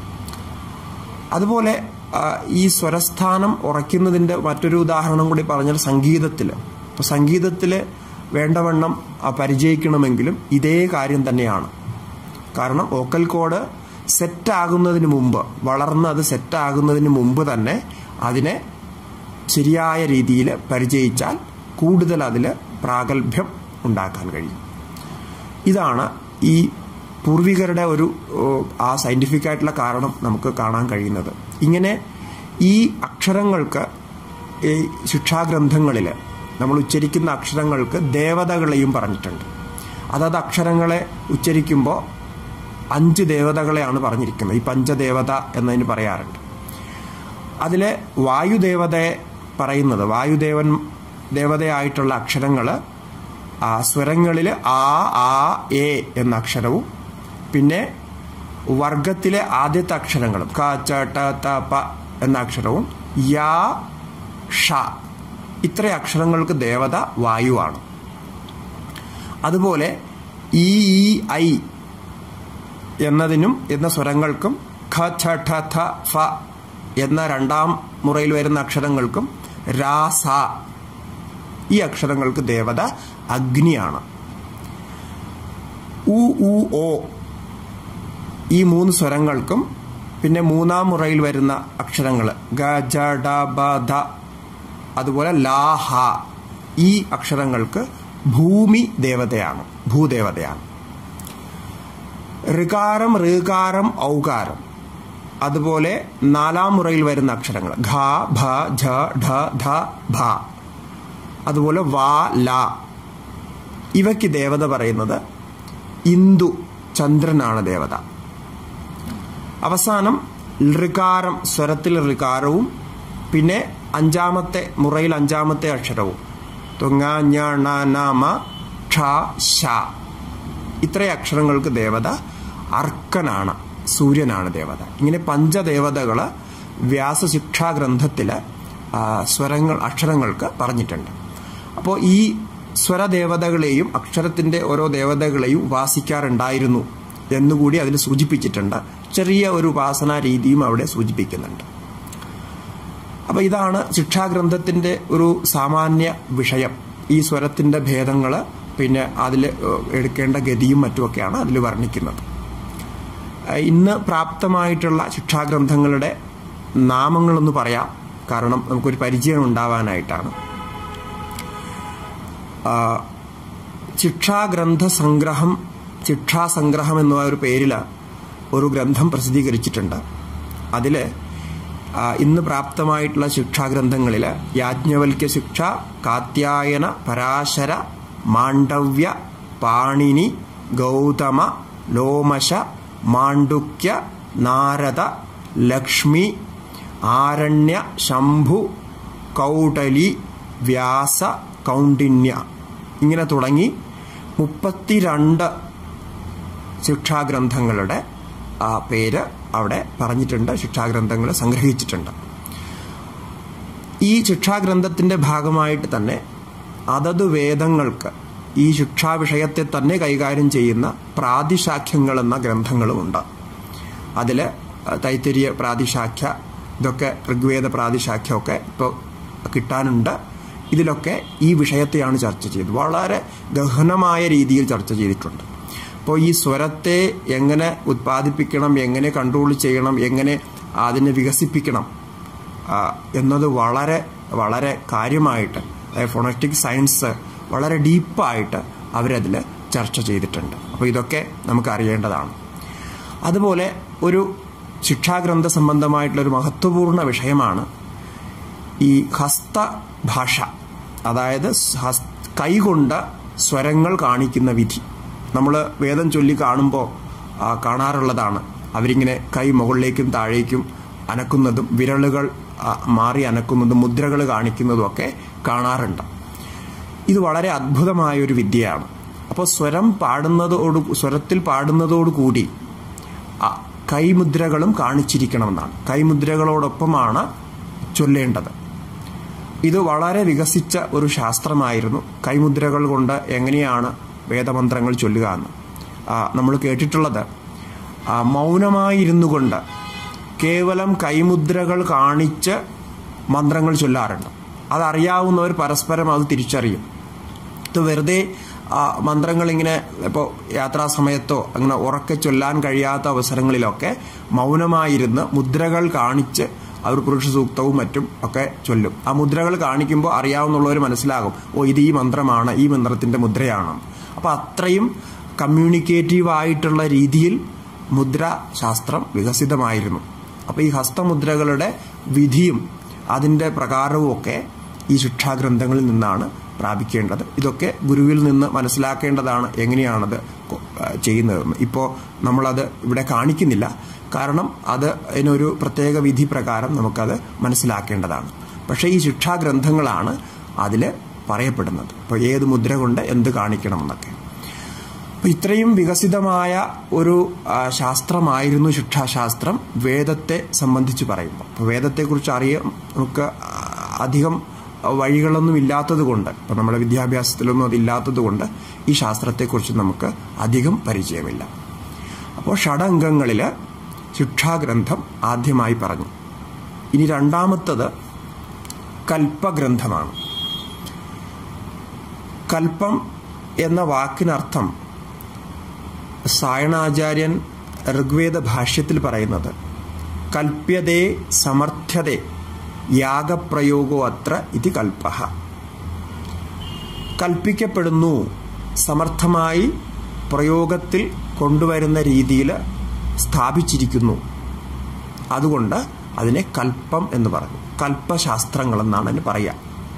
അതുപോലെ ആ, ഈ സ്വരസ്ഥാനം ഉറയ്ക്കുന്നതിന്റെ മറ്റൊരു ഉദാഹരണം കൂടി പറഞ്ഞാൽ സംഗീതത്തിൽ ഇപ്പൊ സംഗീതത്തിൽ വേണ്ടവണ്ണം ആ, പരിചയിക്കണമെങ്കിലും ഇതേ കാര്യം തന്നെയാണ് കാരണം വോക്കൽ കോഡ് സെറ്റാകുന്നതിന് മുമ്പ് വളർന്ന് അത് സെറ്റാകുന്നതിന് മുമ്പ് തന്നെ അതിനെ ശരിയായ രീതിയിൽ പരിചയിച്ചാൽ കൂടുതൽ അതിൽ പ്രാഗൽഭ്യം ഉണ്ടാക്കാൻ കഴിയും ഇതാണ് ഈ പൂർവികരുടെ ഒരു ഓ, ആ സയന്റിഫിക് ആയിട്ടുള്ള കാരണം നമുക്ക് കാണാൻ കഴിയുന്നത് ഇങ്ങനെ ഈ അക്ഷരങ്ങൾക്ക് ഈ ശിക്ഷാഗ്രന്ഥങ്ങളിൽ നമ്മൾ ഉച്ചരിക്കുന്ന അക്ഷരങ്ങൾക്ക് ദേവതകളെയും പറഞ്ഞിട്ടുണ്ട് അതത് അക്ഷരങ്ങളെ ഉച്ചരിക്കുമ്പോൾ അഞ്ച് ദേവതകളെയാണ് പറഞ്ഞിരിക്കുന്നത് ഈ പഞ്ചദേവത എന്നതിന് പറയാറുണ്ട് അതിലെ വായുദേവതയെ പറയുന്നത് വായുദേവൻ ദേവതയായിട്ടുള്ള അക്ഷരങ്ങൾ ആ സ്വരങ്ങളിൽ ആ ആ എ എന്ന അക്ഷരവും പിന്നെ വർഗത്തിലെ ആദ്യത്തെ അക്ഷരങ്ങളും ക ച ട ത പ എന്ന അക്ഷരവും യാ ഷ ഇത്ര അക്ഷരങ്ങൾക്ക് ദേവത വായുവാണ് അതുപോലെ ഈ ഈ ഐ എന്നതിനും എന്ന സ്വരങ്ങൾക്കും ഖ ഛ ഠ ഥ ഫ എന്ന രണ്ടാം മുറയിൽ വരുന്ന അക്ഷരങ്ങൾക്കും രാ സ ഈ അക്ഷരങ്ങൾക്ക് ദേവത അഗ്നിയാണ് ഉ ഉ ഓ ഈ മൂന്ന് സ്വരങ്ങൾക്കും പിന്നെ മൂന്നാം മുറയിൽ വരുന്ന അക്ഷരങ്ങൾ ഗ ജ ഡ ബ ധ അതുപോലെ ലാ ഹ ഈ അക്ഷരങ്ങൾക്ക് ഭൂമി ദേവതയാണ് ഭൂദേവതയാണ് ഋകാരം ഋകാരം ഔകാരം അതുപോലെ നാലാം മുറയിൽ വരുന്ന അക്ഷരങ്ങൾ ഘ ഭ ഝ ഢ ധ ഭ അതുപോലെ വാ ല ഇവയ്ക്ക് ദേവത പറയുന്നത് ഇന്ദു ചന്ദ്രനാണ് ദേവത അവസാനം ഋകാരം സ്വരത്തിൽ ഋകാരവും പിന്നെ അഞ്ചാമത്തെ മുറയിൽ അഞ്ചാമത്തെ അക്ഷരവും തൊങ്ങ ഞ ണ ന മ ക്ഷ ശ ഇത്രയും അക്ഷരങ്ങൾക്ക് ദേവത അർക്കനാണ് സൂര്യനാണ് ദേവത ഇങ്ങനെ പഞ്ചദേവതകള് വ്യാസശിക്ഷാ ഗ്രന്ഥത്തില് ആ, സ്വരങ്ങൾ അക്ഷരങ്ങൾക്ക് പറഞ്ഞിട്ടുണ്ട് അപ്പോൾ ഈ സ്വരദേവതകളെയും അക്ഷരത്തിന്റെ ഓരോ ദേവതകളെയും ഉപാസിക്കാറുണ്ടായിരുന്നു എന്നുകൂടി അതിൽ സൂചിപ്പിച്ചിട്ടുണ്ട് ചെറിയ ഒരു ഉപാസനാ രീതിയും അവിടെ സൂചിപ്പിക്കുന്നുണ്ട് അപ്പൊ ഇതാണ് ശിക്ഷാഗ്രന്ഥത്തിന്റെ ഒരു സാമാന്യ വിഷയം ഈ സ്വരത്തിന്റെ ഭേദങ്ങള് പിന്നെ അതിൽ എടുക്കേണ്ട ഗതിയും മറ്റുമൊക്കെയാണ് അതിൽ വർണ്ണിക്കുന്നത് ഏഹ് ഇന്ന് പ്രാപ്തമായിട്ടുള്ള ശിക്ഷാഗ്രന്ഥങ്ങളുടെ നാമങ്ങളൊന്ന് പറയാം കാരണം നമുക്കൊരു പരിചയം ഉണ്ടാവാനായിട്ടാണ് ആ, ശിക്ഷാഗ്രന്ഥ സംഗ്രഹം ശിക്ഷാസംഗ്രഹം എന്ന ഒരു പേരിൽ ഒരു ഗ്രന്ഥം പ്രസിദ്ധീകരിച്ചിട്ടുണ്ട് അതിൽ ഇന്ന് പ്രാപ്തമായിട്ടുള്ള ശിക്ഷാഗ്രന്ഥങ്ങളിൽ യാജ്ഞവൽക്യ ശിക്ഷ കാത്യായന പരാശര മാണ്ഡവ്യ പാണിനി ഗൗതമ ലോമശ മാണ്ഡുക്യ നാരദ ലക്ഷ്മി ആരണ്യ ശംഭു കൗടലി വ്യാസ കൗണ്ഡിന്യ ഇങ്ങനെ തുടങ്ങി മുപ്പത്തിരണ്ട് ശിക്ഷാഗ്രന്ഥങ്ങളുടെ ആ പേര് അവിടെ പറഞ്ഞിട്ടുണ്ട് ശിക്ഷാഗ്രന്ഥങ്ങൾ സംഗ്രഹിച്ചിട്ടുണ്ട് ഈ ശിക്ഷാഗ്രന്ഥത്തിന്റെ ഭാഗമായിട്ട് തന്നെ അതത് വേദങ്ങൾക്ക് ഈ ശിക്ഷാ വിഷയത്തെ തന്നെ കൈകാര്യം ചെയ്യുന്ന പ്രാതിശാഖ്യങ്ങൾ എന്ന ഗ്രന്ഥങ്ങളുമുണ്ട് അതിൽ തൈത്തരീയ പ്രാതിശാഖ്യ ഇതൊക്കെ ഋഗ്വേദ പ്രാതിശാഖ്യമൊക്കെ ഇപ്പോൾ കിട്ടാനുണ്ട് ഇതിലൊക്കെ ഈ വിഷയത്തെയാണ് ചർച്ച ചെയ്തത് വളരെ ഗഹനമായ രീതിയിൽ ചർച്ച ചെയ്തിട്ടുണ്ട് അപ്പോൾ ഈ സ്വരത്തെ എങ്ങനെ ഉത്പാദിപ്പിക്കണം എങ്ങനെ കൺട്രോൾ ചെയ്യണം എങ്ങനെ അതിനെ വികസിപ്പിക്കണം എന്നത് വളരെ വളരെ കാര്യമായിട്ട് ഫോണറ്റിക് സയൻസ് വളരെ ഡീപ്പായിട്ട് അവരതിൽ ചർച്ച ചെയ്തിട്ടുണ്ട് അപ്പോൾ ഇതൊക്കെ നമുക്ക് അറിയേണ്ടതാണ് അതുപോലെ ഒരു ശിക്ഷാഗ്രന്ഥ സംബന്ധമായിട്ടുള്ള ഒരു മഹത്വപൂർണ്ണ വിഷയമാണ് ഈ ഹസ്തഭാഷ അതായത് കൈകൊണ്ട് സ്വരങ്ങൾ കാണിക്കുന്ന വിധി നമ്മൾ വേദം ചൊല്ലി കാണുമ്പോൾ കാണാറുള്ളതാണ് അവരിങ്ങനെ കൈ മുകളിലേക്കും താഴേക്കും അനക്കുന്നതും വിരലുകൾ മാറി അനക്കുന്നതും മുദ്രകൾ കാണിക്കുന്നതും ഒക്കെ കാണാറുണ്ട് ഇത് വളരെ അദ്ഭുതമായ ഒരു വിദ്യയാണ് അപ്പോൾ സ്വരം പാടുന്നതോട് സ്വരത്തിൽ പാടുന്നതോടുകൂടി കൈമുദ്രകളും കാണിച്ചിരിക്കണമെന്നാണ് കൈമുദ്രകളോടൊപ്പമാണ് ചൊല്ലേണ്ടത് ഇത് വളരെ വികസിച്ച ഒരു ശാസ്ത്രമായിരുന്നു കൈമുദ്രകൾ കൊണ്ട് എങ്ങനെയാണ് വേദമന്ത്രങ്ങൾ ചൊല്ലുക എന്ന് നമ്മൾ കേട്ടിട്ടുള്ളത് മൗനമായിരുന്നു കൊണ്ട് കേവലം കൈമുദ്രകൾ കാണിച്ച് മന്ത്രങ്ങൾ ചൊല്ലാറുണ്ട് അതറിയാവുന്നവർ പരസ്പരം അത് തിരിച്ചറിയും ഇത് വെറുതെ മന്ത്രങ്ങൾ ഇങ്ങനെ ഇപ്പോൾ യാത്രാ സമയത്തോ അങ്ങനെ ഉറക്കെ ചൊല്ലാൻ കഴിയാത്ത അവസരങ്ങളിലൊക്കെ മൗനമായിരുന്ന് മുദ്രകൾ കാണിച്ച് അവർ പുരുഷ സൂക്തവും മറ്റും ഒക്കെ ചൊല്ലും ആ മുദ്രകൾ കാണിക്കുമ്പോൾ അറിയാവുന്നുള്ളവർ മനസ്സിലാകും ഓ ഇത് ഈ മന്ത്രമാണ് ഈ മന്ത്രത്തിന്റെ മുദ്രയാണ് അപ്പൊ അത്രയും കമ്മ്യൂണിക്കേറ്റീവ് ആയിട്ടുള്ള രീതിയിൽ മുദ്രാശാസ്ത്രം വികസിതമായിരുന്നു അപ്പൊ ഈ ഹസ്തമുദ്രകളുടെ വിധിയും അതിന്റെ പ്രകാരവും ഒക്കെ ഈ ശിക്ഷാഗ്രന്ഥങ്ങളിൽ നിന്നാണ് പ്രാപിക്കേണ്ടത് ഇതൊക്കെ ഗുരുവിൽ നിന്ന് മനസ്സിലാക്കേണ്ടതാണ് എങ്ങനെയാണത് ചെയ്യുന്നതെന്ന് ഇപ്പോൾ നമ്മളത് ഇവിടെ കാണിക്കുന്നില്ല കാരണം അത് അതിനൊരു പ്രത്യേക വിധി പ്രകാരം നമുക്കത് മനസ്സിലാക്കേണ്ടതാണ് പക്ഷേ ഈ ശിക്ഷാഗ്രന്ഥങ്ങളാണ് അതിൽ പറയപ്പെടുന്നത് ഇപ്പോൾ ഏത് മുദ്ര കൊണ്ട് എന്ത് കാണിക്കണമെന്നൊക്കെ അപ്പോൾ ഇത്രയും വികസിതമായ ഒരു ശാസ്ത്രമായിരുന്നു ശിക്ഷാശാസ്ത്രം വേദത്തെ സംബന്ധിച്ച് പറയുമ്പോൾ അപ്പോൾ വേദത്തെക്കുറിച്ച് അറിയാൻ നമുക്ക് അധികം വഴികളൊന്നും ഇല്ലാത്തത് കൊണ്ട് ഇപ്പം നമ്മുടെ വിദ്യാഭ്യാസത്തിലൊന്നും അതില്ലാത്തത് കൊണ്ട് ഈ ശാസ്ത്രത്തെക്കുറിച്ച് നമുക്ക് അധികം പരിചയമില്ല അപ്പോൾ ഷഡംഗങ്ങളിൽ ശിക്ഷാഗ്രന്ഥം ആദ്യമായി പറഞ്ഞു ഇനി രണ്ടാമത്തത് കൽപ്പഗ്രന്ഥമാണ് കൽപ്പം എന്ന വാക്കിനർത്ഥം സായണാചാര്യൻ ഋഗ്വേദ ഭാഷ്യത്തിൽ പറയുന്നത് കൽപ്യതേ സമർത്ഥ്യതേ യാഗപ്രയോഗോ അത്ര ഇതി കൽപ്പ കൽപ്പിക്കപ്പെടുന്നു സമർത്ഥമായി പ്രയോഗത്തിൽ കൊണ്ടുവരുന്ന രീതിയിൽ സ്ഥാപിച്ചിരിക്കുന്നു അതുകൊണ്ട് അതിനെ കൽപ്പം എന്ന് പറഞ്ഞു കൽപ്പശാസ്ത്രങ്ങൾ എന്നാണ് അതിന് പറയുക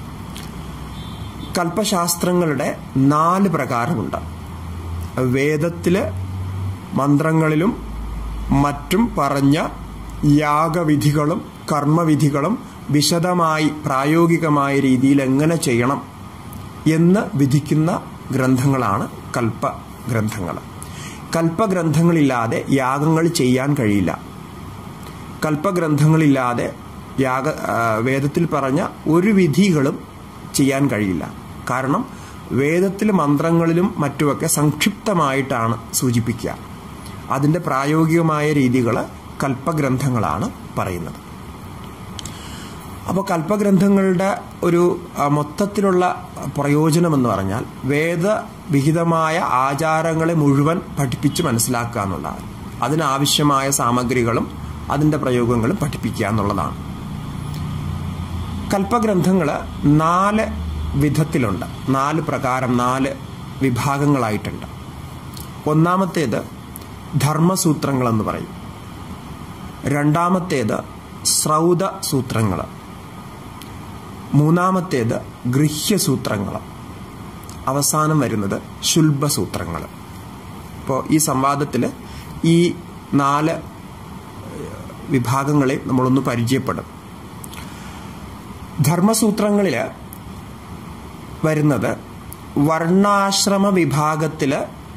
കൽപ്പശാസ്ത്രങ്ങളുടെ നാല് പ്രകാരമുണ്ട് വേദത്തില് മന്ത്രങ്ങളിലും മറ്റും പറഞ്ഞ യാഗവിധികളും കർമ്മവിധികളും വിശദമായി പ്രായോഗികമായ രീതിയിൽ എങ്ങനെ ചെയ്യണം എന്ന് വിധിക്കുന്ന ഗ്രന്ഥങ്ങളാണ് കൽപ്പഗ്രന്ഥങ്ങൾ കൽപ്പഗ്രന്ഥങ്ങളില്ലാതെ യാഗങ്ങൾ ചെയ്യാൻ കഴിയില്ല കൽപ്പഗ്രന്ഥങ്ങളില്ലാതെ യാഗ വേദത്തിൽ പറഞ്ഞ ഒരു വിധികളും ചെയ്യാൻ കഴിയില്ല കാരണം വേദത്തിലെ മന്ത്രങ്ങളിലും മറ്റുമൊക്കെ സംക്ഷിപ്തമായിട്ടാണ് സൂചിപ്പിക്കുക അതിൻ്റെ പ്രായോഗികമായ രീതികൾ കൽപ്പഗ്രന്ഥങ്ങളാണ് പറയുന്നത് അപ്പോൾ കൽപ്പഗ്രന്ഥങ്ങളുടെ ഒരു മൊത്തത്തിലുള്ള പ്രയോജനം എന്ന് പറഞ്ഞാൽ വേദവിഹിതമായ ആചാരങ്ങളെ മുഴുവൻ പഠിപ്പിച്ച് മനസ്സിലാക്കുക എന്നുള്ളതാണ് അതിനാവശ്യമായ സാമഗ്രികളും അതിൻ്റെ പ്രയോഗങ്ങളും പഠിപ്പിക്കുക എന്നുള്ളതാണ് കൽപ്പഗ്രന്ഥങ്ങൾ നാല് വിധത്തിലുണ്ട് നാല് പ്രകാരം നാല് വിഭാഗങ്ങളായിട്ടുണ്ട് ഒന്നാമത്തേത് ധർമ്മസൂത്രങ്ങൾ എന്ന് പറയും രണ്ടാമത്തേത് ശ്രൗത സൂത്രങ്ങൾ മൂന്നാമത്തേത് ഗൃഹ്യസൂത്രങ്ങൾ അവസാനം വരുന്നത് ശുൽഭസൂത്രങ്ങൾ ഇപ്പോൾ ഈ സംവാദത്തിൽ ഈ നാല് വിഭാഗങ്ങളെ നമ്മളൊന്ന് പരിചയപ്പെടും ധർമ്മസൂത്രങ്ങളിൽ വരുന്നത് വർണ്ണാശ്രമ വിഭാഗത്തിൽ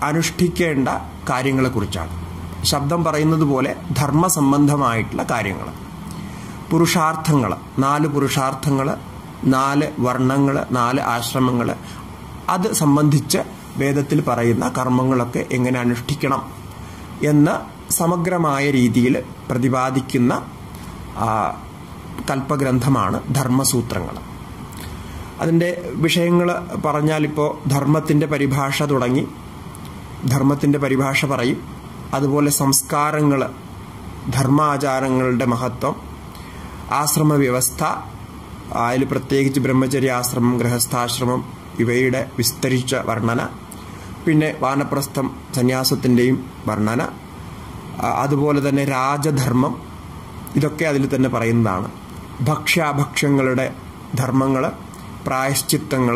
അനുഷ്ഠിക്കേണ്ട കാര്യങ്ങളെക്കുറിച്ചാണ് ശബ്ദം പറയുന്നത് പോലെ ധർമ്മസംബന്ധമായിട്ടുള്ള കാര്യങ്ങൾ പുരുഷാർത്ഥങ്ങൾ നാല് പുരുഷാർത്ഥങ്ങൾ നാല് വർണ്ണങ്ങൾ നാല് ആശ്രമങ്ങൾ അത് സംബന്ധിച്ച് വേദത്തിൽ പറയുന്ന കർമ്മങ്ങളൊക്കെ എങ്ങനെ അനുഷ്ഠിക്കണം എന്ന് സമഗ്രമായ രീതിയിൽ പ്രതിപാദിക്കുന്ന കൽപ്പഗ്രന്ഥമാണ് ധർമ്മസൂത്രങ്ങൾ അതിൻ്റെ വിഷയങ്ങൾ പറഞ്ഞാലിപ്പോൾ ധർമ്മത്തിൻ്റെ പരിഭാഷ തുടങ്ങി ധർമ്മത്തിൻ്റെ പരിഭാഷ പറയും അതുപോലെ സംസ്കാരങ്ങൾ ധർമാചാരങ്ങളുടെ മഹത്വം ആശ്രമ വ്യവസ്ഥ അതിൽ പ്രത്യേകിച്ച് ബ്രഹ്മചര്യാശ്രമം ഗൃഹസ്ഥാശ്രമം ഇവയുടെ വിസ്തരിച്ച വർണ്ണന പിന്നെ വാനപ്രസ്ഥം സന്യാസത്തിൻ്റെയും വർണ്ണന അതുപോലെ തന്നെ രാജധർമ്മം ഇതൊക്കെ അതിൽ തന്നെ പറയുന്നതാണ് ഭക്ഷ്യാഭക്ഷ്യങ്ങളുടെ ധർമ്മങ്ങൾ പ്രായശ്ചിത്തങ്ങൾ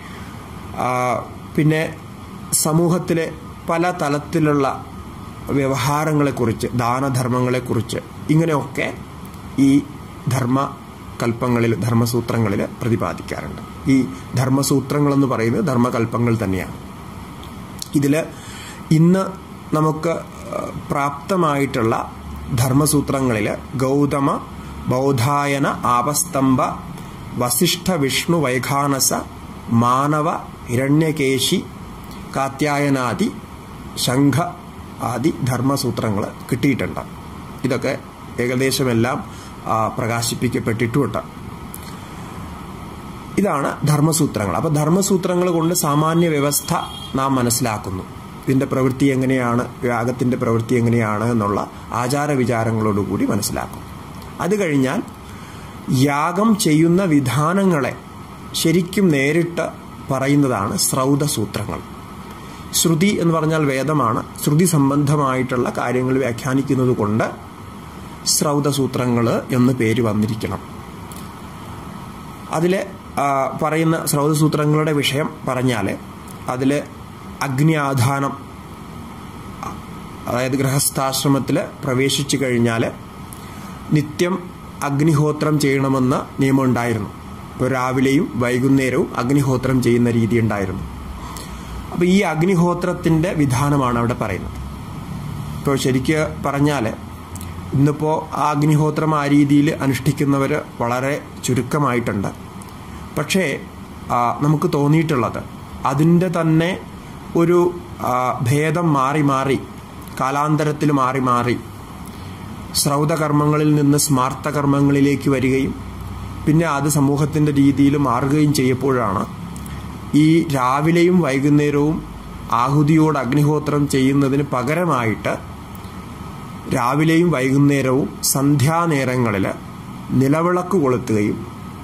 പിന്നെ സമൂഹത്തിലെ പല തലത്തിലുള്ള വ്യവഹാരങ്ങളെക്കുറിച്ച് ദാനധർമ്മങ്ങളെക്കുറിച്ച് ഇങ്ങനെയൊക്കെ ഈ ധർമ്മ കൽപ്പങ്ങളിൽ ധർമ്മസൂത്രങ്ങളിൽ പ്രതിപാദിക്കാറുണ്ട് ഈ ധർമ്മസൂത്രങ്ങളെന്ന് പറയുന്നത് ധർമ്മകൽപ്പങ്ങൾ തന്നെയാണ് ഇതിൽ ഇന്ന് നമുക്ക് പ്രാപ്തമായിട്ടുള്ള ധർമ്മസൂത്രങ്ങളിൽ ഗൗതമ ബൗധായന ആപസ്തംഭ വസിഷ്ഠ വിഷ്ണു വൈഖാനസ മാനവ ഹിരണ്യകേശി കാത്യായനാദി ശംഖ ആദി ധർമ്മസൂത്രങ്ങൾ കിട്ടിയിട്ടുണ്ട് ഇതൊക്കെ ഏകദേശമെല്ലാം പ്രകാശിപ്പിക്കപ്പെട്ടിട്ടുമുണ്ട് ഇതാണ് ധർമ്മസൂത്രങ്ങൾ അപ്പോൾ ധർമ്മസൂത്രങ്ങൾ കൊണ്ട് സാമാന്യ വ്യവസ്ഥ നാം മനസ്സിലാക്കുന്നു ഇതിൻ്റെ പ്രവൃത്തി എങ്ങനെയാണ് യാഗത്തിൻ്റെ പ്രവൃത്തി എങ്ങനെയാണ് എന്നുള്ള ആചാര വിചാരങ്ങളോടുകൂടി മനസ്സിലാക്കും അത് കഴിഞ്ഞാൽ യാഗം ചെയ്യുന്ന വിധാനങ്ങളെ ശരിക്കും നേരിട്ട് പറയുന്നതാണ് ശ്രൗതസൂത്രങ്ങൾ ശ്രുതി എന്ന് പറഞ്ഞാൽ വേദമാണ് ശ്രുതി സംബന്ധമായിട്ടുള്ള കാര്യങ്ങൾ വ്യാഖ്യാനിക്കുന്നത് കൊണ്ട് ശ്രൗതസൂത്രങ്ങൾ എന്ന് പേര് വന്നിരിക്കണം അതിൽ പറയുന്ന ശ്രൗതസൂത്രങ്ങളുടെ വിഷയം പറഞ്ഞാൽ അതിൽ അഗ്നിയാധാനം അതായത് ഗൃഹസ്ഥാശ്രമത്തിൽ പ്രവേശിച്ചു കഴിഞ്ഞാൽ നിത്യം അഗ്നിഹോത്രം ചെയ്യണമെന്ന് നിയമം ഉണ്ടായിരുന്നു ഇപ്പോൾ രാവിലെയും വൈകുന്നേരവും അഗ്നിഹോത്രം ചെയ്യുന്ന രീതി ഉണ്ടായിരുന്നു അപ്പോൾ ഈ അഗ്നിഹോത്രത്തിൻ്റെ വിധാനമാണ് അവിടെ പറയുന്നത് ഇപ്പോൾ ശരിക്ക് പറഞ്ഞാൽ ഇന്നിപ്പോൾ ആ അഗ്നിഹോത്രം ആ രീതിയിൽ അനുഷ്ഠിക്കുന്നവർ വളരെ ചുരുക്കമായിട്ടുണ്ട് പക്ഷേ നമുക്ക് തോന്നിയിട്ടുള്ളത് അതിൻ്റെ തന്നെ ഒരു ഭേദം മാറി മാറി കാലാന്തരത്തിൽ മാറി മാറി ശ്രൗതകർമ്മങ്ങളിൽ നിന്ന് സ്മാർത്ഥ കർമ്മങ്ങളിലേക്ക് വരികയും പിന്നെ അത് സമൂഹത്തിൻ്റെ രീതിയിൽ മാറുകയും ചെയ്യപ്പോഴാണ് ഈ രാവിലെയും വൈകുന്നേരവും ആഹുതിയോട് അഗ്നിഹോത്രം ചെയ്യുന്നതിന് പകരമായിട്ട് രാവിലെയും വൈകുന്നേരവും സന്ധ്യാനേരങ്ങളിൽ നിലവിളക്ക് കൊളുത്തുകയും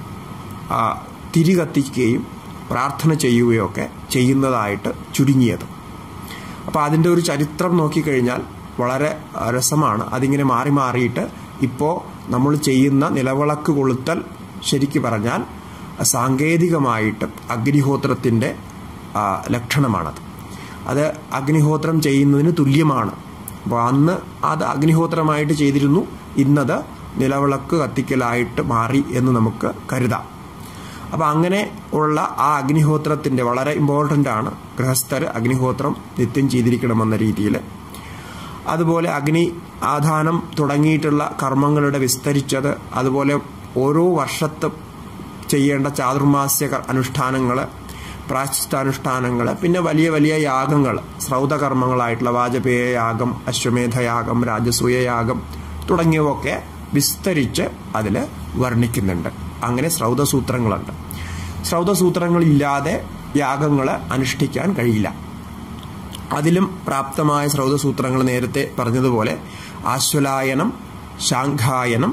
തിരി കത്തിക്കുകയും പ്രാർത്ഥന ചെയ്യുകയൊക്കെ ചെയ്യുന്നതായിട്ട് ചുരുങ്ങിയത് അപ്പോൾ അതിൻ്റെ ഒരു ചരിത്രം നോക്കിക്കഴിഞ്ഞാൽ വളരെ രസമാണ് അതിങ്ങനെ മാറി മാറിയിട്ട് ഇപ്പോൾ നമ്മൾ ചെയ്യുന്ന നിലവിളക്ക് കൊളുത്തൽ ശരിക്കു പറഞ്ഞാൽ സാങ്കേതികമായിട്ട് അഗ്നിഹോത്രത്തിൻ്റെ ലക്ഷണമാണത് അത് അഗ്നിഹോത്രം ചെയ്യുന്നതിന് തുല്യമാണ് അപ്പോൾ അന്ന് അത് അഗ്നിഹോത്രമായിട്ട് ചെയ്തിരുന്നു ഇന്നത് നിലവിളക്ക് കത്തിക്കലായിട്ട് മാറി എന്ന് നമുക്ക് കരുതാം അപ്പോൾ അങ്ങനെ ഉള്ള ആ അഗ്നിഹോത്രത്തിൻ്റെ വളരെ ഇമ്പോർട്ടൻ്റ് ആണ് ഗൃഹസ്ഥർ അഗ്നിഹോത്രം നിത്യം ചെയ്തിരിക്കണമെന്ന രീതിയിൽ അതുപോലെ അഗ്നി ആധാനം തുടങ്ങിയിട്ടുള്ള കർമ്മങ്ങളുടെ വിസ്തരിച്ചത് അതുപോലെ ഓരോ വർഷത്തും ചെയ്യേണ്ട ചാതുർമാസ്യ അനുഷ്ഠാനങ്ങൾ പ്രാശ്ചിത്താനുഷ്ഠാനങ്ങൾ പിന്നെ വലിയ വലിയ യാഗങ്ങൾ ശ്രൗതകർമ്മങ്ങളായിട്ടുള്ള വാജപേയ യാഗം അശ്വമേധയാഗം രാജസൂയ യാഗം തുടങ്ങിയവയൊക്കെ വിസ്തരിച്ച് അതിൽ വർണ്ണിക്കുന്നുണ്ട് അങ്ങനെ ശ്രൗതസൂത്രങ്ങളുണ്ട് ശ്രൗതസൂത്രങ്ങളില്ലാതെ യാഗങ്ങൾ അനുഷ്ഠിക്കാൻ കഴിയില്ല അതിലും പ്രാപ്തമായ ശ്രൗതസൂത്രങ്ങൾ നേരത്തെ പറഞ്ഞതുപോലെ ആശ്വലായനം ശാഖായനം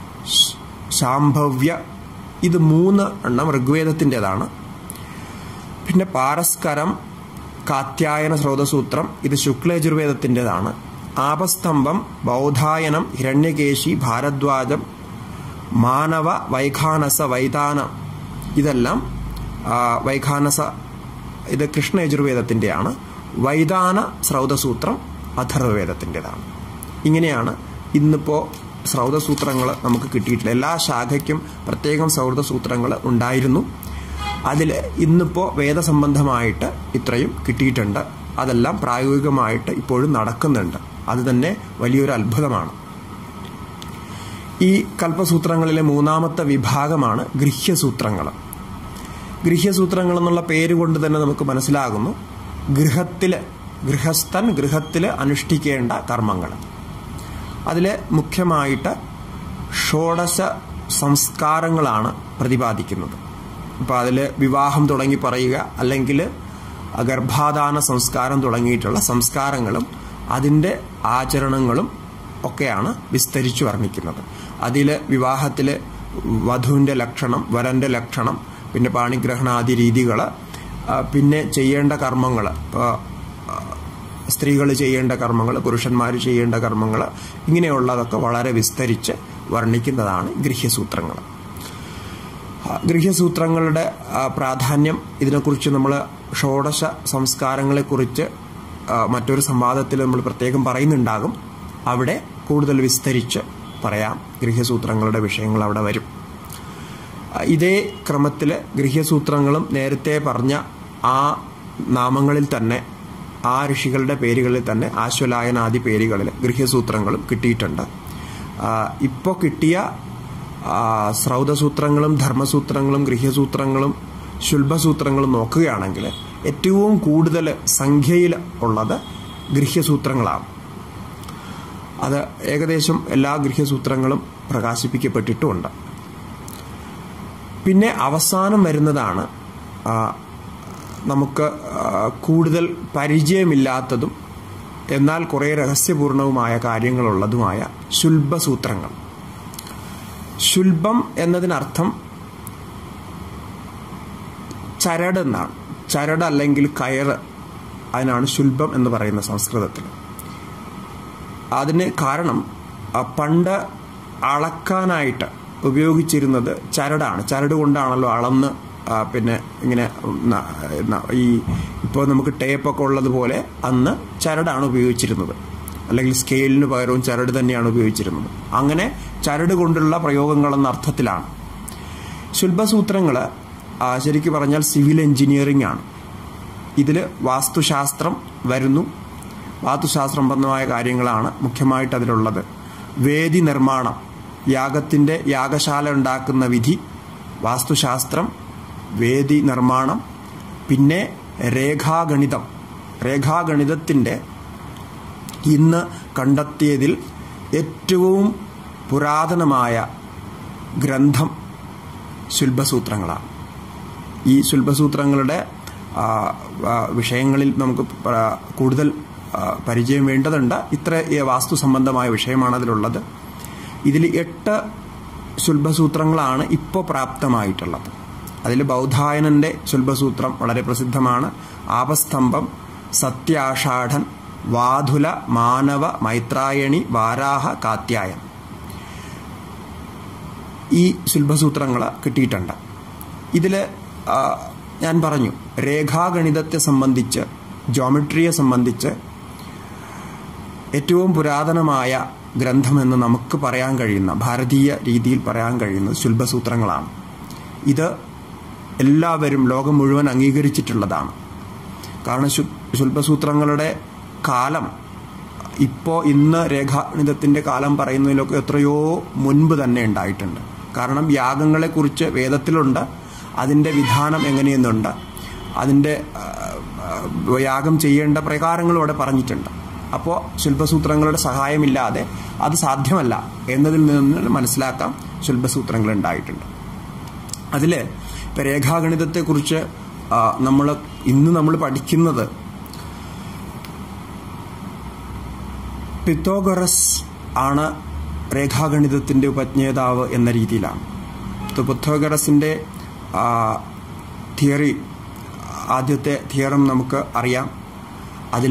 ശാംഭവ്യ ഇത് മൂന്ന് എണ്ണം ഋഗ്വേദത്തിൻ്റെതാണ് പിന്നെ പാരസ്കരം കാത്യായന സ്രോതസൂത്രം ഇത് ശുക്ലയജുർവേദത്തിൻ്റെതാണ് ആപസ്തംഭം ബൗധായനം ഹിരണ്യകേശി ഭാരദ്വാജം മാനവ വൈഖാനസ വൈതാനം ഇതെല്ലാം വൈഖാനസ ഇത് കൃഷ്ണ യജുർവേദത്തിൻ്റെയാണ് വൈതാന സ്രൗതസൂത്രം അഥർവവേദത്തിൻ്റെതാണ് ഇങ്ങനെയാണ് ഇന്നിപ്പോൾ സ്രൗതസൂത്രങ്ങൾ നമുക്ക് കിട്ടിയിട്ടില്ല എല്ലാ ശാഖയ്ക്കും പ്രത്യേകം സ്രൗതസൂത്രങ്ങൾ ഉണ്ടായിരുന്നു അതിൽ ഇന്നിപ്പോൾ വേദസംബന്ധമായിട്ട് ഇത്രയും കിട്ടിയിട്ടുണ്ട് അതെല്ലാം പ്രായോഗികമായിട്ട് ഇപ്പോഴും നടക്കുന്നുണ്ട് അത് തന്നെ വലിയൊരു അത്ഭുതമാണ് ഈ കൽപ്പസൂത്രങ്ങളിലെ മൂന്നാമത്തെ വിഭാഗമാണ് ഗൃഹ്യസൂത്രങ്ങൾ ഗൃഹ്യസൂത്രങ്ങൾ എന്നുള്ള പേര് കൊണ്ട് തന്നെ നമുക്ക് മനസ്സിലാകുന്നു ഗൃഹത്തിൽ ഗൃഹസ്ഥൻ ഗൃഹത്തിൽ അനുഷ്ഠിക്കേണ്ട കർമ്മങ്ങൾ അതിൽ മുഖ്യമായിട്ട് ഷോഡശ സംസ്കാരങ്ങളാണ് പ്രതിപാദിക്കുന്നത് ഇപ്പോൾ അതിൽ വിവാഹം തുടങ്ങി പറയുക അല്ലെങ്കിൽ ഗർഭാധാന സംസ്കാരം തുടങ്ങിയിട്ടുള്ള സംസ്കാരങ്ങളും അതിൻ്റെ ആചരണങ്ങളും ഒക്കെയാണ് വിസ്തരിച്ചു വർണ്ണിക്കുന്നത് അതിൽ വിവാഹത്തിൽ വധുവിൻ്റെ ലക്ഷണം വരൻ്റെ ലക്ഷണം പിന്നെ പാണിഗ്രഹണാദി രീതികൾ പിന്നെ ചെയ്യേണ്ട കർമ്മങ്ങൾ സ്ത്രീകൾ ചെയ്യേണ്ട കർമ്മങ്ങൾ പുരുഷന്മാർ ചെയ്യേണ്ട കർമ്മങ്ങൾ ഇങ്ങനെയുള്ളതൊക്കെ വളരെ വിസ്തരിച്ച് വർണ്ണിക്കുന്നതാണ് ഗൃഹ്യസൂത്രങ്ങൾ ഗൃഹ്യസൂത്രങ്ങളുടെ പ്രാധാന്യം ഇതിനെക്കുറിച്ച് നമ്മൾ ഷോഡശ സംസ്കാരങ്ങളെക്കുറിച്ച് മറ്റൊരു സംവാദത്തിൽ നമ്മൾ പ്രത്യേകം പറയുന്നുണ്ടാകും അവിടെ കൂടുതൽ വിസ്തരിച്ച് പറയാം ഗൃഹ്യസൂത്രങ്ങളുടെ വിഷയങ്ങൾ അവിടെ വരും ഇതേ ക്രമത്തിൽ ഗൃഹ്യസൂത്രങ്ങളും നേരത്തെ പറഞ്ഞ ആ നാമങ്ങളിൽ തന്നെ ആ ഋഷികളുടെ പേരുകളിൽ തന്നെ ആശ്വലായനാദി പേരുകളിൽ ഗൃഹ്യസൂത്രങ്ങളും കിട്ടിയിട്ടുണ്ട് ഇപ്പോൾ കിട്ടിയ സ്രൗതസൂത്രങ്ങളും ധർമ്മസൂത്രങ്ങളും ഗൃഹ്യസൂത്രങ്ങളും ശുൽഭസൂത്രങ്ങളും നോക്കുകയാണെങ്കിൽ ഏറ്റവും കൂടുതൽ സംഖ്യയിൽ ഉള്ളത് ഗൃഹ്യസൂത്രങ്ങളാണ് അത് ഏകദേശം എല്ലാ ഗൃഹ്യസൂത്രങ്ങളും പ്രകാശിപ്പിക്കപ്പെട്ടിട്ടുമുണ്ട് പിന്നെ അവസാനം വരുന്നതാണ് നമുക്ക് കൂടുതൽ പരിചയമില്ലാത്തതും എന്നാൽ കുറേ രഹസ്യപൂർണവുമായ കാര്യങ്ങളുള്ളതുമായ ശുൽഭസൂത്രങ്ങൾ ശുൽഭം എന്നതിനർത്ഥം ചരട് എന്നാണ് ചരട് അല്ലെങ്കിൽ കയറ് അതിനാണ് ശുൽഭം എന്ന് പറയുന്ന സംസ്കൃതത്തിൽ അതിന് കാരണം പണ്ട് അളക്കാനായിട്ട് ഉപയോഗിച്ചിരുന്നത് ചരടാണ് ചരട് കൊണ്ടാണല്ലോ അളന്ന് പിന്നെ ഇങ്ങനെ ഈ ഇപ്പോൾ നമുക്ക് ടേപ്പൊക്കെ ഉള്ളതുപോലെ അന്ന് ചരടാണ് ഉപയോഗിച്ചിരുന്നത് അല്ലെങ്കിൽ സ്കെയിലിന് പകരവും ചരട് തന്നെയാണ് ഉപയോഗിച്ചിരുന്നത് അങ്ങനെ ചരട് കൊണ്ടുള്ള പ്രയോഗങ്ങളെന്ന അർത്ഥത്തിലാണ് ശുൽഭസൂത്രങ്ങൾ ശരിക്കും പറഞ്ഞാൽ സിവിൽ എഞ്ചിനീയറിംഗ് ആണ് ഇതിൽ വാസ്തുശാസ്ത്രം വരുന്നു വാസ്തുശാസ്ത്ര സംബന്ധമായ കാര്യങ്ങളാണ് മുഖ്യമായിട്ട് അതിലുള്ളത് വേദി നിർമ്മാണം യാഗത്തിൻ്റെ യാഗശാല ഉണ്ടാക്കുന്ന വിധി വാസ്തുശാസ്ത്രം വേദി നിർമ്മാണം പിന്നെ രേഖാഗണിതം രേഖാഗണിതത്തിൻ്റെ ഇന്ന് കണ്ടെത്തിയതിൽ ഏറ്റവും പുരാതനമായ ഗ്രന്ഥം ശുൽഭസൂത്രങ്ങളാണ് ഈ ശുൽഭസൂത്രങ്ങളുടെ വിഷയങ്ങളിൽ നമുക്ക് കൂടുതൽ പരിചയം വേണ്ടതുണ്ട് ഇത്ര വാസ്തു സംബന്ധമായ വിഷയമാണ് അതിലുള്ളത് ഇതിൽ എട്ട് ശുൽഭസൂത്രങ്ങളാണ് ഇപ്പോൾ പ്രാപ്തമായിട്ടുള്ളത് അതിൽ ബൗദ്ധായനന്റെ ശുൽഭസൂത്രം വളരെ പ്രസിദ്ധമാണ് ആപസ്തംഭം സത്യാഷാഢൻ വാധുല മാനവ മൈത്രായണി വാരാഹ കാത്യായൻ ഈ ശുൽഭസൂത്രങ്ങൾ കിട്ടിയിട്ടുണ്ട് ഇതിൽ ഞാൻ പറഞ്ഞു രേഖാഗണിതത്തെ സംബന്ധിച്ച് ജോമെട്രിയെ സംബന്ധിച്ച് ഏറ്റവും പുരാതനമായ ഗ്രന്ഥമെന്ന് നമുക്ക് പറയാൻ കഴിയുന്ന ഭാരതീയ രീതിയിൽ പറയാൻ കഴിയുന്നത് ശുൽഭസൂത്രങ്ങളാണ് ഇത് എല്ലാവരും ലോകം മുഴുവൻ അംഗീകരിച്ചിട്ടുള്ളതാണ് കാരണം ശുൽഭസൂത്രങ്ങളുടെ കാലം ഇപ്പോൾ ഇന്ന് രേഖാഗണിതത്തിൻ്റെ കാലം പറയുന്നതിലൊക്കെ എത്രയോ മുൻപ് തന്നെ ഉണ്ടായിട്ടുണ്ട് കാരണം യാഗങ്ങളെക്കുറിച്ച് വേദത്തിലുണ്ട് അതിൻ്റെ വിധാനം എങ്ങനെയെന്നുണ്ട് അതിൻ്റെ യാഗം ചെയ്യേണ്ട പ്രകാരങ്ങളും അവിടെ പറഞ്ഞിട്ടുണ്ട് അപ്പോൾ ശില്പസൂത്രങ്ങളുടെ സഹായമില്ലാതെ അത് സാധ്യമല്ല എന്നതിൽ നിന്ന് മനസ്സിലാക്കാം ശില്പസൂത്രങ്ങൾ ഉണ്ടായിട്ടുണ്ട് അതിൽ ഇപ്പം രേഖാഗണിതത്തെക്കുറിച്ച് നമ്മൾ ഇന്ന് നമ്മൾ പഠിക്കുന്നത് പിത്തോഗറസ് ആണ് രേഖാഗണിതത്തിൻ്റെ ഉപജ്ഞേതാവ് എന്ന രീതിയിലാണ് പിത്തോഗറസിൻ്റെ തിയറി ആദ്യത്തെ തിയറം നമുക്ക് അറിയാം അതിൽ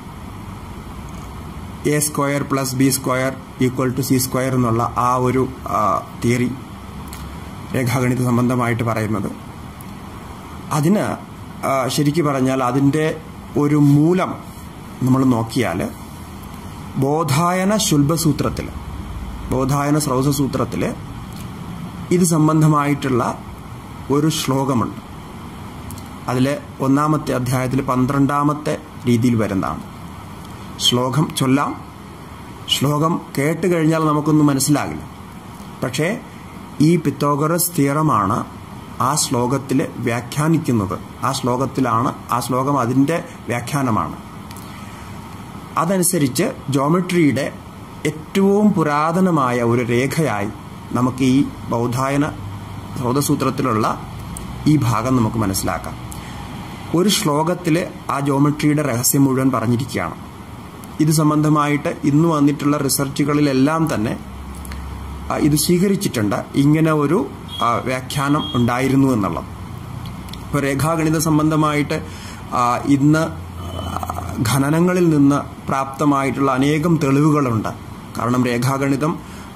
A square plus B square equal to C square എന്നുള്ള ആ ഒരു തിയറി രേഖാഗണിത സംബന്ധമായിട്ട് പറയുന്നത് അതിന് ശരിക്കു പറഞ്ഞാൽ അതിൻ്റെ ഒരു മൂലം നമ്മൾ നോക്കിയാൽ ബോധായന ശുൽഭസൂത്രത്തിൽ ബോധായന സ്രൗസസൂത്രത്തിൽ ഇത് സംബന്ധമായിട്ടുള്ള ഒരു ശ്ലോകമുണ്ട് അതിൽ ഒന്നാമത്തെ അധ്യായത്തിൽ പന്ത്രണ്ടാമത്തെ രീതിയിൽ വരുന്നതാണ് ശ്ലോകം ചൊല്ലാം ശ്ലോകം കേട്ട് കഴിഞ്ഞാൽ നമുക്കൊന്നും മനസ്സിലാകില്ല പക്ഷേ ഈ പിത്തോഗറസ് തിയറമാണ് ആ ശ്ലോകത്തിൽ വ്യാഖ്യാനിക്കുന്നത് ആ ശ്ലോകത്തിലാണ് ആ ശ്ലോകം അതിൻ്റെ വ്യാഖ്യാനമാണ് അതനുസരിച്ച് ജോമെട്രിയുടെ ഏറ്റവും പുരാതനമായ ഒരു രേഖയായി നമുക്ക് ഈ ബൗദ്ധായന സൗദസൂത്രത്തിലുള്ള ഈ ഭാഗം നമുക്ക് മനസ്സിലാക്കാം ഒരു ശ്ലോകത്തിൽ ആ ജോമെട്രിയുടെ രഹസ്യം മുഴുവൻ പറഞ്ഞിരിക്കുകയാണ് ഇത് സംബന്ധമായിട്ട് ഇന്ന് വന്നിട്ടുള്ള റിസർച്ചുകളിലെല്ലാം തന്നെ ഇത് സ്വീകരിച്ചിട്ടുണ്ട് ഇങ്ങനെ ഒരു വ്യാഖ്യാനം ഉണ്ടായിരുന്നു എന്നുള്ളത് ഇപ്പോൾ രേഖാഗണിത സംബന്ധമായിട്ട് ഇന്ന് ഖനനങ്ങളിൽ നിന്ന് പ്രാപ്തമായിട്ടുള്ള അനേകം തെളിവുകളുണ്ട് കാരണം രേഖാഗണിതം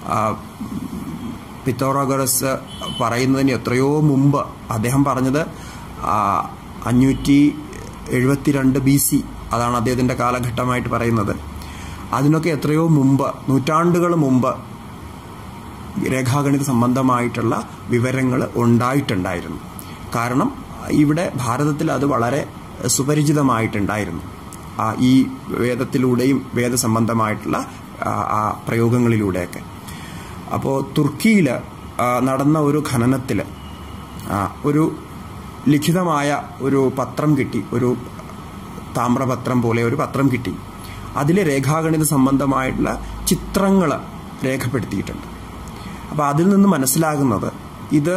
പിത്തോറോഗറസ് പറയുന്നതിന് എത്രയോ മുമ്പ് അദ്ദേഹം പറഞ്ഞത് അഞ്ഞൂറ്റി എഴുപത്തിരണ്ട് ബി സി അതാണ് അദ്ദേഹത്തിൻ്റെ കാലഘട്ടമായിട്ട് പറയുന്നത് അതിനൊക്കെ എത്രയോ മുമ്പ് നൂറ്റാണ്ടുകൾ മുമ്പ് രേഖാഗണിത സംബന്ധമായിട്ടുള്ള വിവരങ്ങൾ ഉണ്ടായിട്ടുണ്ടായിരുന്നു കാരണം ഇവിടെ ഭാരതത്തിൽ അത് വളരെ സുപരിചിതമായിട്ടുണ്ടായിരുന്നു ഈ വേദത്തിലൂടെയും വേദസംബന്ധമായിട്ടുള്ള ആ പ്രയോഗങ്ങളിലൂടെയൊക്കെ അപ്പോൾ തുർക്കിയിൽ നടന്ന ഒരു ഖനനത്തിൽ ഒരു ലിഖിതമായ ഒരു പത്രം കിട്ടി ഒരു താമ്രപത്രം പോലെ ഒരു പത്രം കിട്ടി അതിൽ രേഖാഗണിത സംബന്ധമായിട്ടുള്ള ചിത്രങ്ങൾ രേഖപ്പെടുത്തിയിട്ടുണ്ട് അപ്പോൾ അതിൽ നിന്ന് മനസ്സിലാകുന്നത് ഇത്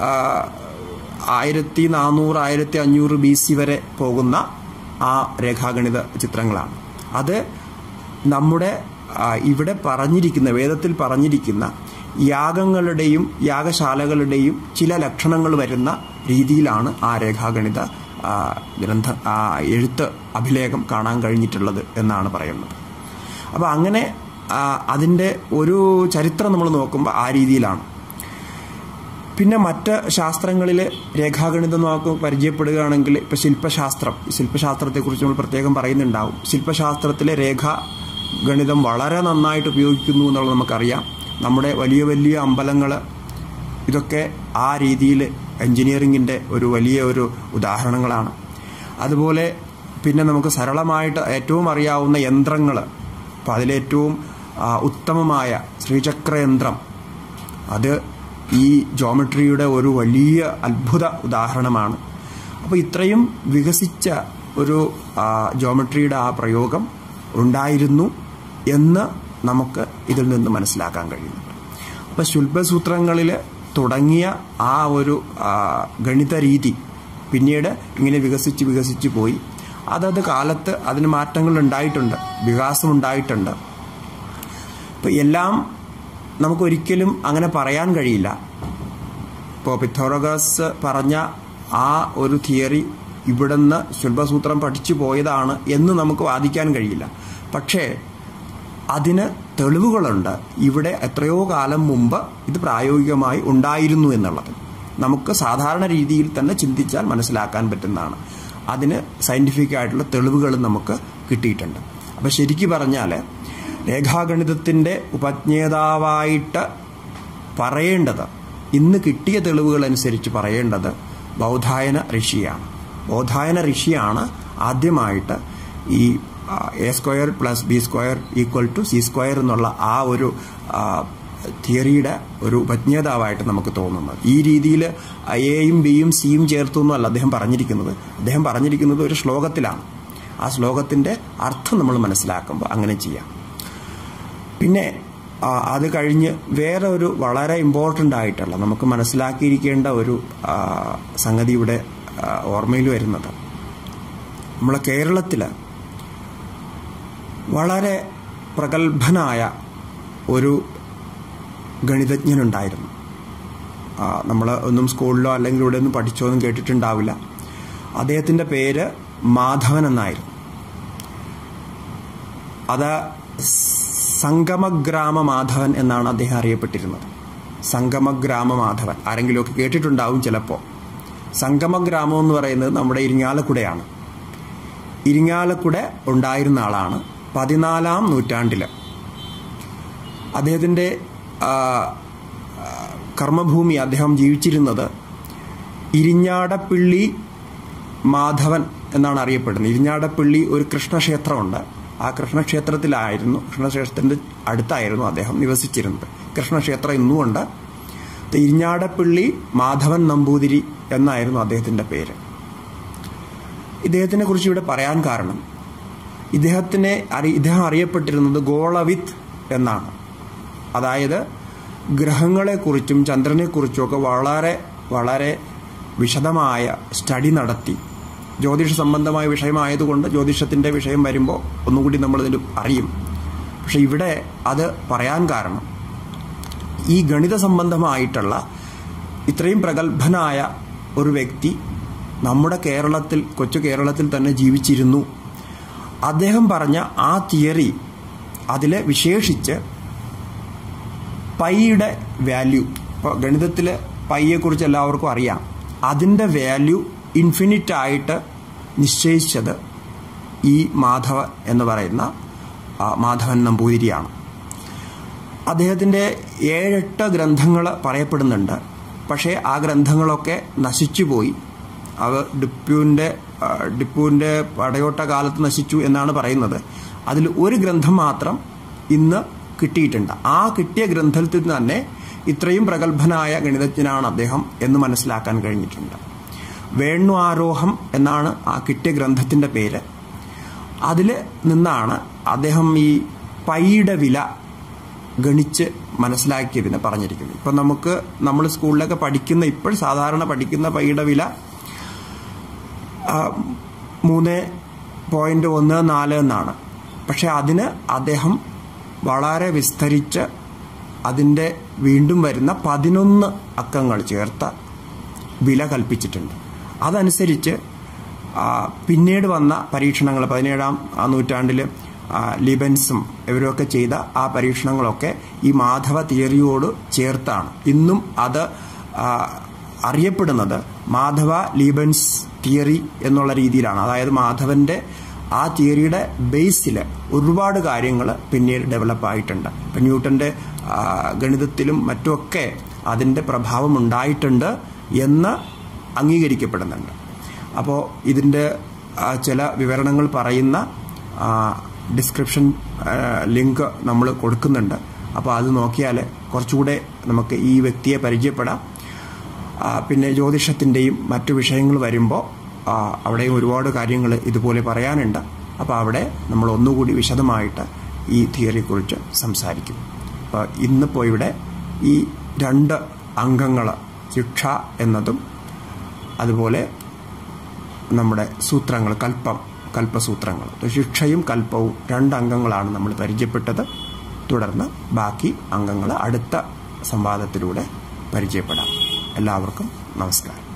ആയിരത്തി നാനൂറ് ആയിരത്തി അഞ്ഞൂറ് ബി സി വരെ പോകുന്ന ആ രേഖാഗണിത ചിത്രങ്ങളാണ് അത് നമ്മുടെ ഇവിടെ പറഞ്ഞിരിക്കുന്ന വേദത്തിൽ പറഞ്ഞിരിക്കുന്ന യാഗങ്ങളുടെയും യാഗശാലകളുടെയും ചില ലക്ഷണങ്ങൾ വരുന്ന രീതിയിലാണ് ആ രേഖാഗണിത ഗ്രന്ഥ ആ എഴുത്ത് അഭിലേഖം കാണാൻ കഴിഞ്ഞിട്ടുള്ളത് എന്നാണ് പറയുന്നത് അപ്പോൾ അങ്ങനെ അതിൻ്റെ ഒരു ചരിത്രം നമ്മൾ നോക്കുമ്പോൾ ആ രീതിയിലാണ് പിന്നെ മറ്റ് ശാസ്ത്രങ്ങളിൽ രേഖാഗണിതം നമുക്ക് പരിചയപ്പെടുകയാണെങ്കിൽ ഇപ്പോൾ ശില്പശാസ്ത്രം ശില്പശാസ്ത്രത്തെക്കുറിച്ച് നമ്മൾ പ്രത്യേകം പറയുന്നുണ്ടാവും ശില്പശാസ്ത്രത്തിലെ രേഖാ ഗണിതം വളരെ നന്നായിട്ട് ഉപയോഗിക്കുന്നു എന്നുള്ളത് നമുക്കറിയാം നമ്മുടെ വലിയ വലിയ അമ്പലങ്ങൾ ഇതൊക്കെ ആ രീതിയിൽ എൻജിനീയറിങ്ങിൻ്റെ ഒരു വലിയ ഒരു ഉദാഹരണങ്ങളാണ് അതുപോലെ പിന്നെ നമുക്ക് സരളമായിട്ട് ഏറ്റവും അറിയാവുന്ന യന്ത്രങ്ങൾ അപ്പോൾ അതിലേറ്റവും ഉത്തമമായ ശ്രീചക്രയന്ത്രം അത് ഈ ജോമെട്രിയുടെ ഒരു വലിയ അത്ഭുത ഉദാഹരണമാണ് അപ്പോൾ ഇത്രയും വികസിച്ച ഒരു ജോമെട്രിയുടെ ആ പ്രയോഗം ഉണ്ടായിരുന്നു എന്ന് നമുക്ക് ഇതിൽ നിന്ന് മനസ്സിലാക്കാൻ കഴിയുന്നുണ്ട് അപ്പോൾ ശുൽഭസൂത്രങ്ങളിൽ തുടങ്ങിയ ആ ഒരു ഗണിത രീതി പിന്നീട് ഇങ്ങനെ വികസിച്ച് വികസിച്ച് പോയി അതത് കാലത്ത് അതിന് മാറ്റങ്ങൾ ഉണ്ടായിട്ടുണ്ട് വികാസം ഉണ്ടായിട്ടുണ്ട് അപ്പോൾ എല്ലാം നമുക്കൊരിക്കലും അങ്ങനെ പറയാൻ കഴിയില്ല ഇപ്പോൾ പിത്തോറഗസ് പറഞ്ഞ ആ ഒരു തിയറി ഇവിടുന്ന് ശുൽഭസൂത്രം പഠിച്ചു പോയതാണ് എന്ന് നമുക്ക് വാദിക്കാൻ കഴിയില്ല പക്ഷേ അതിന് തെളിവുകളുണ്ട് ഇവിടെ എത്രയോ കാലം മുമ്പ് ഇത് പ്രായോഗികമായി ഉണ്ടായിരുന്നു എന്നുള്ളത് നമുക്ക് സാധാരണ രീതിയിൽ തന്നെ ചിന്തിച്ചാൽ മനസ്സിലാക്കാൻ പറ്റുന്നതാണ് അതിന് സയൻറ്റിഫിക് ആയിട്ടുള്ള തെളിവുകളും നമുക്ക് കിട്ടിയിട്ടുണ്ട് അപ്പം ശരിക്കു പറഞ്ഞാൽ രേഖാഗണിതത്തിൻ്റെ ഉപജ്ഞേതാവായിട്ട് പറയേണ്ടത് ഇന്ന് കിട്ടിയ തെളിവുകൾ അനുസരിച്ച് പറയേണ്ടത് ബൗദ്ധായന ഋഷിയാണ് ബൗദ്ധായന ഋഷിയാണ് ആദ്യമായിട്ട് ഈ A square plus B square equal to C square എന്നുള്ള ആ ഒരു തിയറിയുടെ ഒരു ഉപജ്ഞേതാവായിട്ട് നമുക്ക് തോന്നുന്നത് ഈ രീതിയിൽ എയും ബിയും സിയും ചേർത്തു എന്നല്ല അദ്ദേഹം പറഞ്ഞിരിക്കുന്നത് അദ്ദേഹം പറഞ്ഞിരിക്കുന്നത് ഒരു ശ്ലോകത്തിലാണ് ആ ശ്ലോകത്തിൻ്റെ അർത്ഥം നമ്മൾ മനസ്സിലാക്കുമ്പോൾ അങ്ങനെ ചെയ്യാം പിന്നെ അത് കഴിഞ്ഞ് വേറെ ഒരു വളരെ ഇമ്പോർട്ടൻ്റ് ആയിട്ടുള്ള നമുക്ക് മനസ്സിലാക്കിയിരിക്കേണ്ട ഒരു സംഗതി ഇവിടെ ഓർമ്മയിൽ വരുന്നത് നമ്മളെ കേരളത്തിൽ വളരെ പ്രഗത്ഭനായ ഒരു ഗണിതജ്ഞനുണ്ടായിരുന്നു നമ്മൾ ഒന്നും സ്കൂളിലോ അല്ലെങ്കിൽ ഇവിടെ ഒന്നും പഠിച്ചോ ഒന്നും കേട്ടിട്ടുണ്ടാവില്ല അദ്ദേഹത്തിൻ്റെ പേര് മാധവൻ എന്നായിരുന്നു അത് സംഗമഗ്രാമ മാധവൻ എന്നാണ് അദ്ദേഹം അറിയപ്പെട്ടിരുന്നത് സംഗമഗ്രാമ മാധവൻ ആരെങ്കിലുമൊക്കെ കേട്ടിട്ടുണ്ടാവും ചിലപ്പോൾ സംഗമഗ്രാമം എന്ന് പറയുന്നത് നമ്മുടെ ഇരിങ്ങാലക്കുടയാണ് ഇരിങ്ങാലക്കുട ഉണ്ടായിരുന്ന ആളാണ് പതിനാലാം നൂറ്റാണ്ടിൽ അദ്ദേഹത്തിൻ്റെ കർമ്മഭൂമി അദ്ദേഹം ജീവിച്ചിരുന്നത് ഇരിഞ്ഞാടപ്പിള്ളി മാധവൻ എന്നാണ് അറിയപ്പെടുന്നത് ഇരിഞ്ഞാടപ്പള്ളി ഒരു കൃഷ്ണക്ഷേത്രമുണ്ട് ആ കൃഷ്ണക്ഷേത്രത്തിലായിരുന്നു കൃഷ്ണക്ഷേത്രത്തിന്റെ അടുത്തായിരുന്നു അദ്ദേഹം നിവസിച്ചിരുന്നത് കൃഷ്ണക്ഷേത്രം ഇന്നുമുണ്ട് ഇരിഞ്ഞാടപ്പള്ളി മാധവൻ നമ്പൂതിരി എന്നായിരുന്നു അദ്ദേഹത്തിന്റെ പേര് ഇദ്ദേഹത്തിനെ കുറിച്ച് ഇവിടെ പറയാൻ കാരണം ഇദ്ദേഹത്തിനെ അറി ഇദ്ദേഹം അറിയപ്പെട്ടിരുന്നത് ഗോളവിത്ത് എന്നാണ് അതായത് ഗ്രഹങ്ങളെക്കുറിച്ചും ചന്ദ്രനെക്കുറിച്ചും ഒക്കെ വളരെ വളരെ വിശദമായ സ്റ്റഡി നടത്തി ജ്യോതിഷ സംബന്ധമായ വിഷയമായതുകൊണ്ട് ജ്യോതിഷത്തിന്റെ വിഷയം വരുമ്പോൾ ഒന്നുകൂടി നമ്മളിതിൽ അറിയും പക്ഷെ ഇവിടെ അത് പറയാൻ കാരണം ഈ ഗണിത സംബന്ധമായിട്ടുള്ള ഇത്രയും പ്രഗത്ഭനായ ഒരു വ്യക്തി നമ്മുടെ കേരളത്തിൽ കൊച്ചു കേരളത്തിൽ തന്നെ ജീവിച്ചിരുന്നു അദ്ദേഹം പറഞ്ഞ ആ തിയറി അതിലെ വിശേഷിച്ച് പൈയുടെ വാല്യൂ ഇപ്പോൾ ഗണിതത്തിലെ പൈയെക്കുറിച്ച് എല്ലാവർക്കും അറിയാം അതിൻ്റെ വാല്യൂ ഇൻഫിനിറ്റ് ആയിട്ട് നിശ്ചയിച്ചത് ഈ മാധവ എന്ന് പറയുന്ന മാധവൻ നമ്പൂതിരിയാണ് അദ്ദേഹത്തിൻ്റെ ഏഴെട്ട് ഗ്രന്ഥങ്ങൾ പറയപ്പെടുന്നുണ്ട് പക്ഷേ ആ ഗ്രന്ഥങ്ങളൊക്കെ നശിച്ചുപോയി അവ ഡിപ്പുവിൻ്റെ ഡിപ്പുവിൻ്റെ പടയോട്ട കാലത്ത് നശിച്ചു എന്നാണ് പറയുന്നത് അതിൽ ഒരു ഗ്രന്ഥം മാത്രം ഇന്ന് കിട്ടിയിട്ടുണ്ട് ആ കിട്ടിയ ഗ്രന്ഥത്തിൽ തന്നെ ഇത്രയും പ്രഗത്ഭനായ ഗണിതജ്ഞനാണ് അദ്ദേഹം എന്ന് മനസ്സിലാക്കാൻ കഴിഞ്ഞിട്ടുണ്ട് വേണു ആരോഹം എന്നാണ് ആ കിട്ടിയ ഗ്രന്ഥത്തിന്റെ പേര് അതിൽ നിന്നാണ് അദ്ദേഹം ഈ പൈയുടെ വില ഗണിച്ച് മനസ്സിലാക്കിയതിന് പറഞ്ഞിരിക്കുന്നത് ഇപ്പം നമുക്ക് നമ്മൾ സ്കൂളിലൊക്കെ പഠിക്കുന്ന ഇപ്പോൾ സാധാരണ പഠിക്കുന്ന പൈയുടെ വില മൂന്ന് പോയിന്റ് ഒന്ന് നാല് എന്നാണ് പക്ഷെ അതിന് അദ്ദേഹം വളരെ വിസ്തരിച്ച് അതിൻ്റെ വീണ്ടും വരുന്ന പതിനൊന്ന് അക്കങ്ങൾ ചേർത്ത വില കൽപ്പിച്ചിട്ടുണ്ട് അതനുസരിച്ച് പിന്നീട് വന്ന പരീക്ഷണങ്ങൾ പതിനേഴാം നൂറ്റാണ്ടിൽ ലിബൻസും ഇവരൊക്കെ ചെയ്ത ആ പരീക്ഷണങ്ങളൊക്കെ ഈ മാധവ തിയറിയോട് ചേർത്താണ് ഇന്നും അത് അറിയപ്പെടുന്നത് മാധവ ലീബൻസ് തിയറി എന്നുള്ള രീതിയിലാണ് അതായത് മാധവന്റെ ആ തിയറിയുടെ ബേസിൽ ഒരുപാട് കാര്യങ്ങൾ പിന്നീട് ഡെവലപ്പ് ആയിട്ടുണ്ട് ഇപ്പം ന്യൂട്ടന്റെ ഗണിതത്തിലും മറ്റുമൊക്കെ അതിൻ്റെ പ്രഭാവം ഉണ്ടായിട്ടുണ്ട് എന്ന് അംഗീകരിക്കപ്പെടുന്നുണ്ട് അപ്പോൾ ഇതിൻ്റെ ചില വിവരണങ്ങൾ പറയുന്ന ഡിസ്ക്രിപ്ഷൻ ലിങ്ക് നമ്മൾ കൊടുക്കുന്നുണ്ട് അപ്പോൾ അത് നോക്കിയാൽ കുറച്ചുകൂടെ നമുക്ക് ഈ വ്യക്തിയെ പരിചയപ്പെടാം പിന്നെ ജ്യോതിഷത്തിൻ്റെയും മറ്റു വിഷയങ്ങൾ വരുമ്പോൾ അവിടെയും ഒരുപാട് കാര്യങ്ങൾ ഇതുപോലെ പറയാനുണ്ട് അപ്പോൾ അവിടെ നമ്മൾ ഒന്നുകൂടി വിശദമായിട്ട് ഈ തിയറിയെക്കുറിച്ച് സംസാരിക്കും അപ്പോൾ ഇന്നിപ്പോൾ ഇവിടെ ഈ രണ്ട് അംഗങ്ങൾ ശിക്ഷ എന്നതും അതുപോലെ നമ്മുടെ സൂത്രങ്ങൾ കൽപ്പം കൽപ്പസൂത്രങ്ങൾ ശിക്ഷയും കൽപ്പവും രണ്ട് അംഗങ്ങളാണ് നമ്മൾ പരിചയപ്പെട്ടത് തുടർന്ന് ബാക്കി അംഗങ്ങൾ അടുത്ത സംവാദത്തിലൂടെ പരിചയപ്പെടാം എല്ലാവർക്കും നമസ്കാരം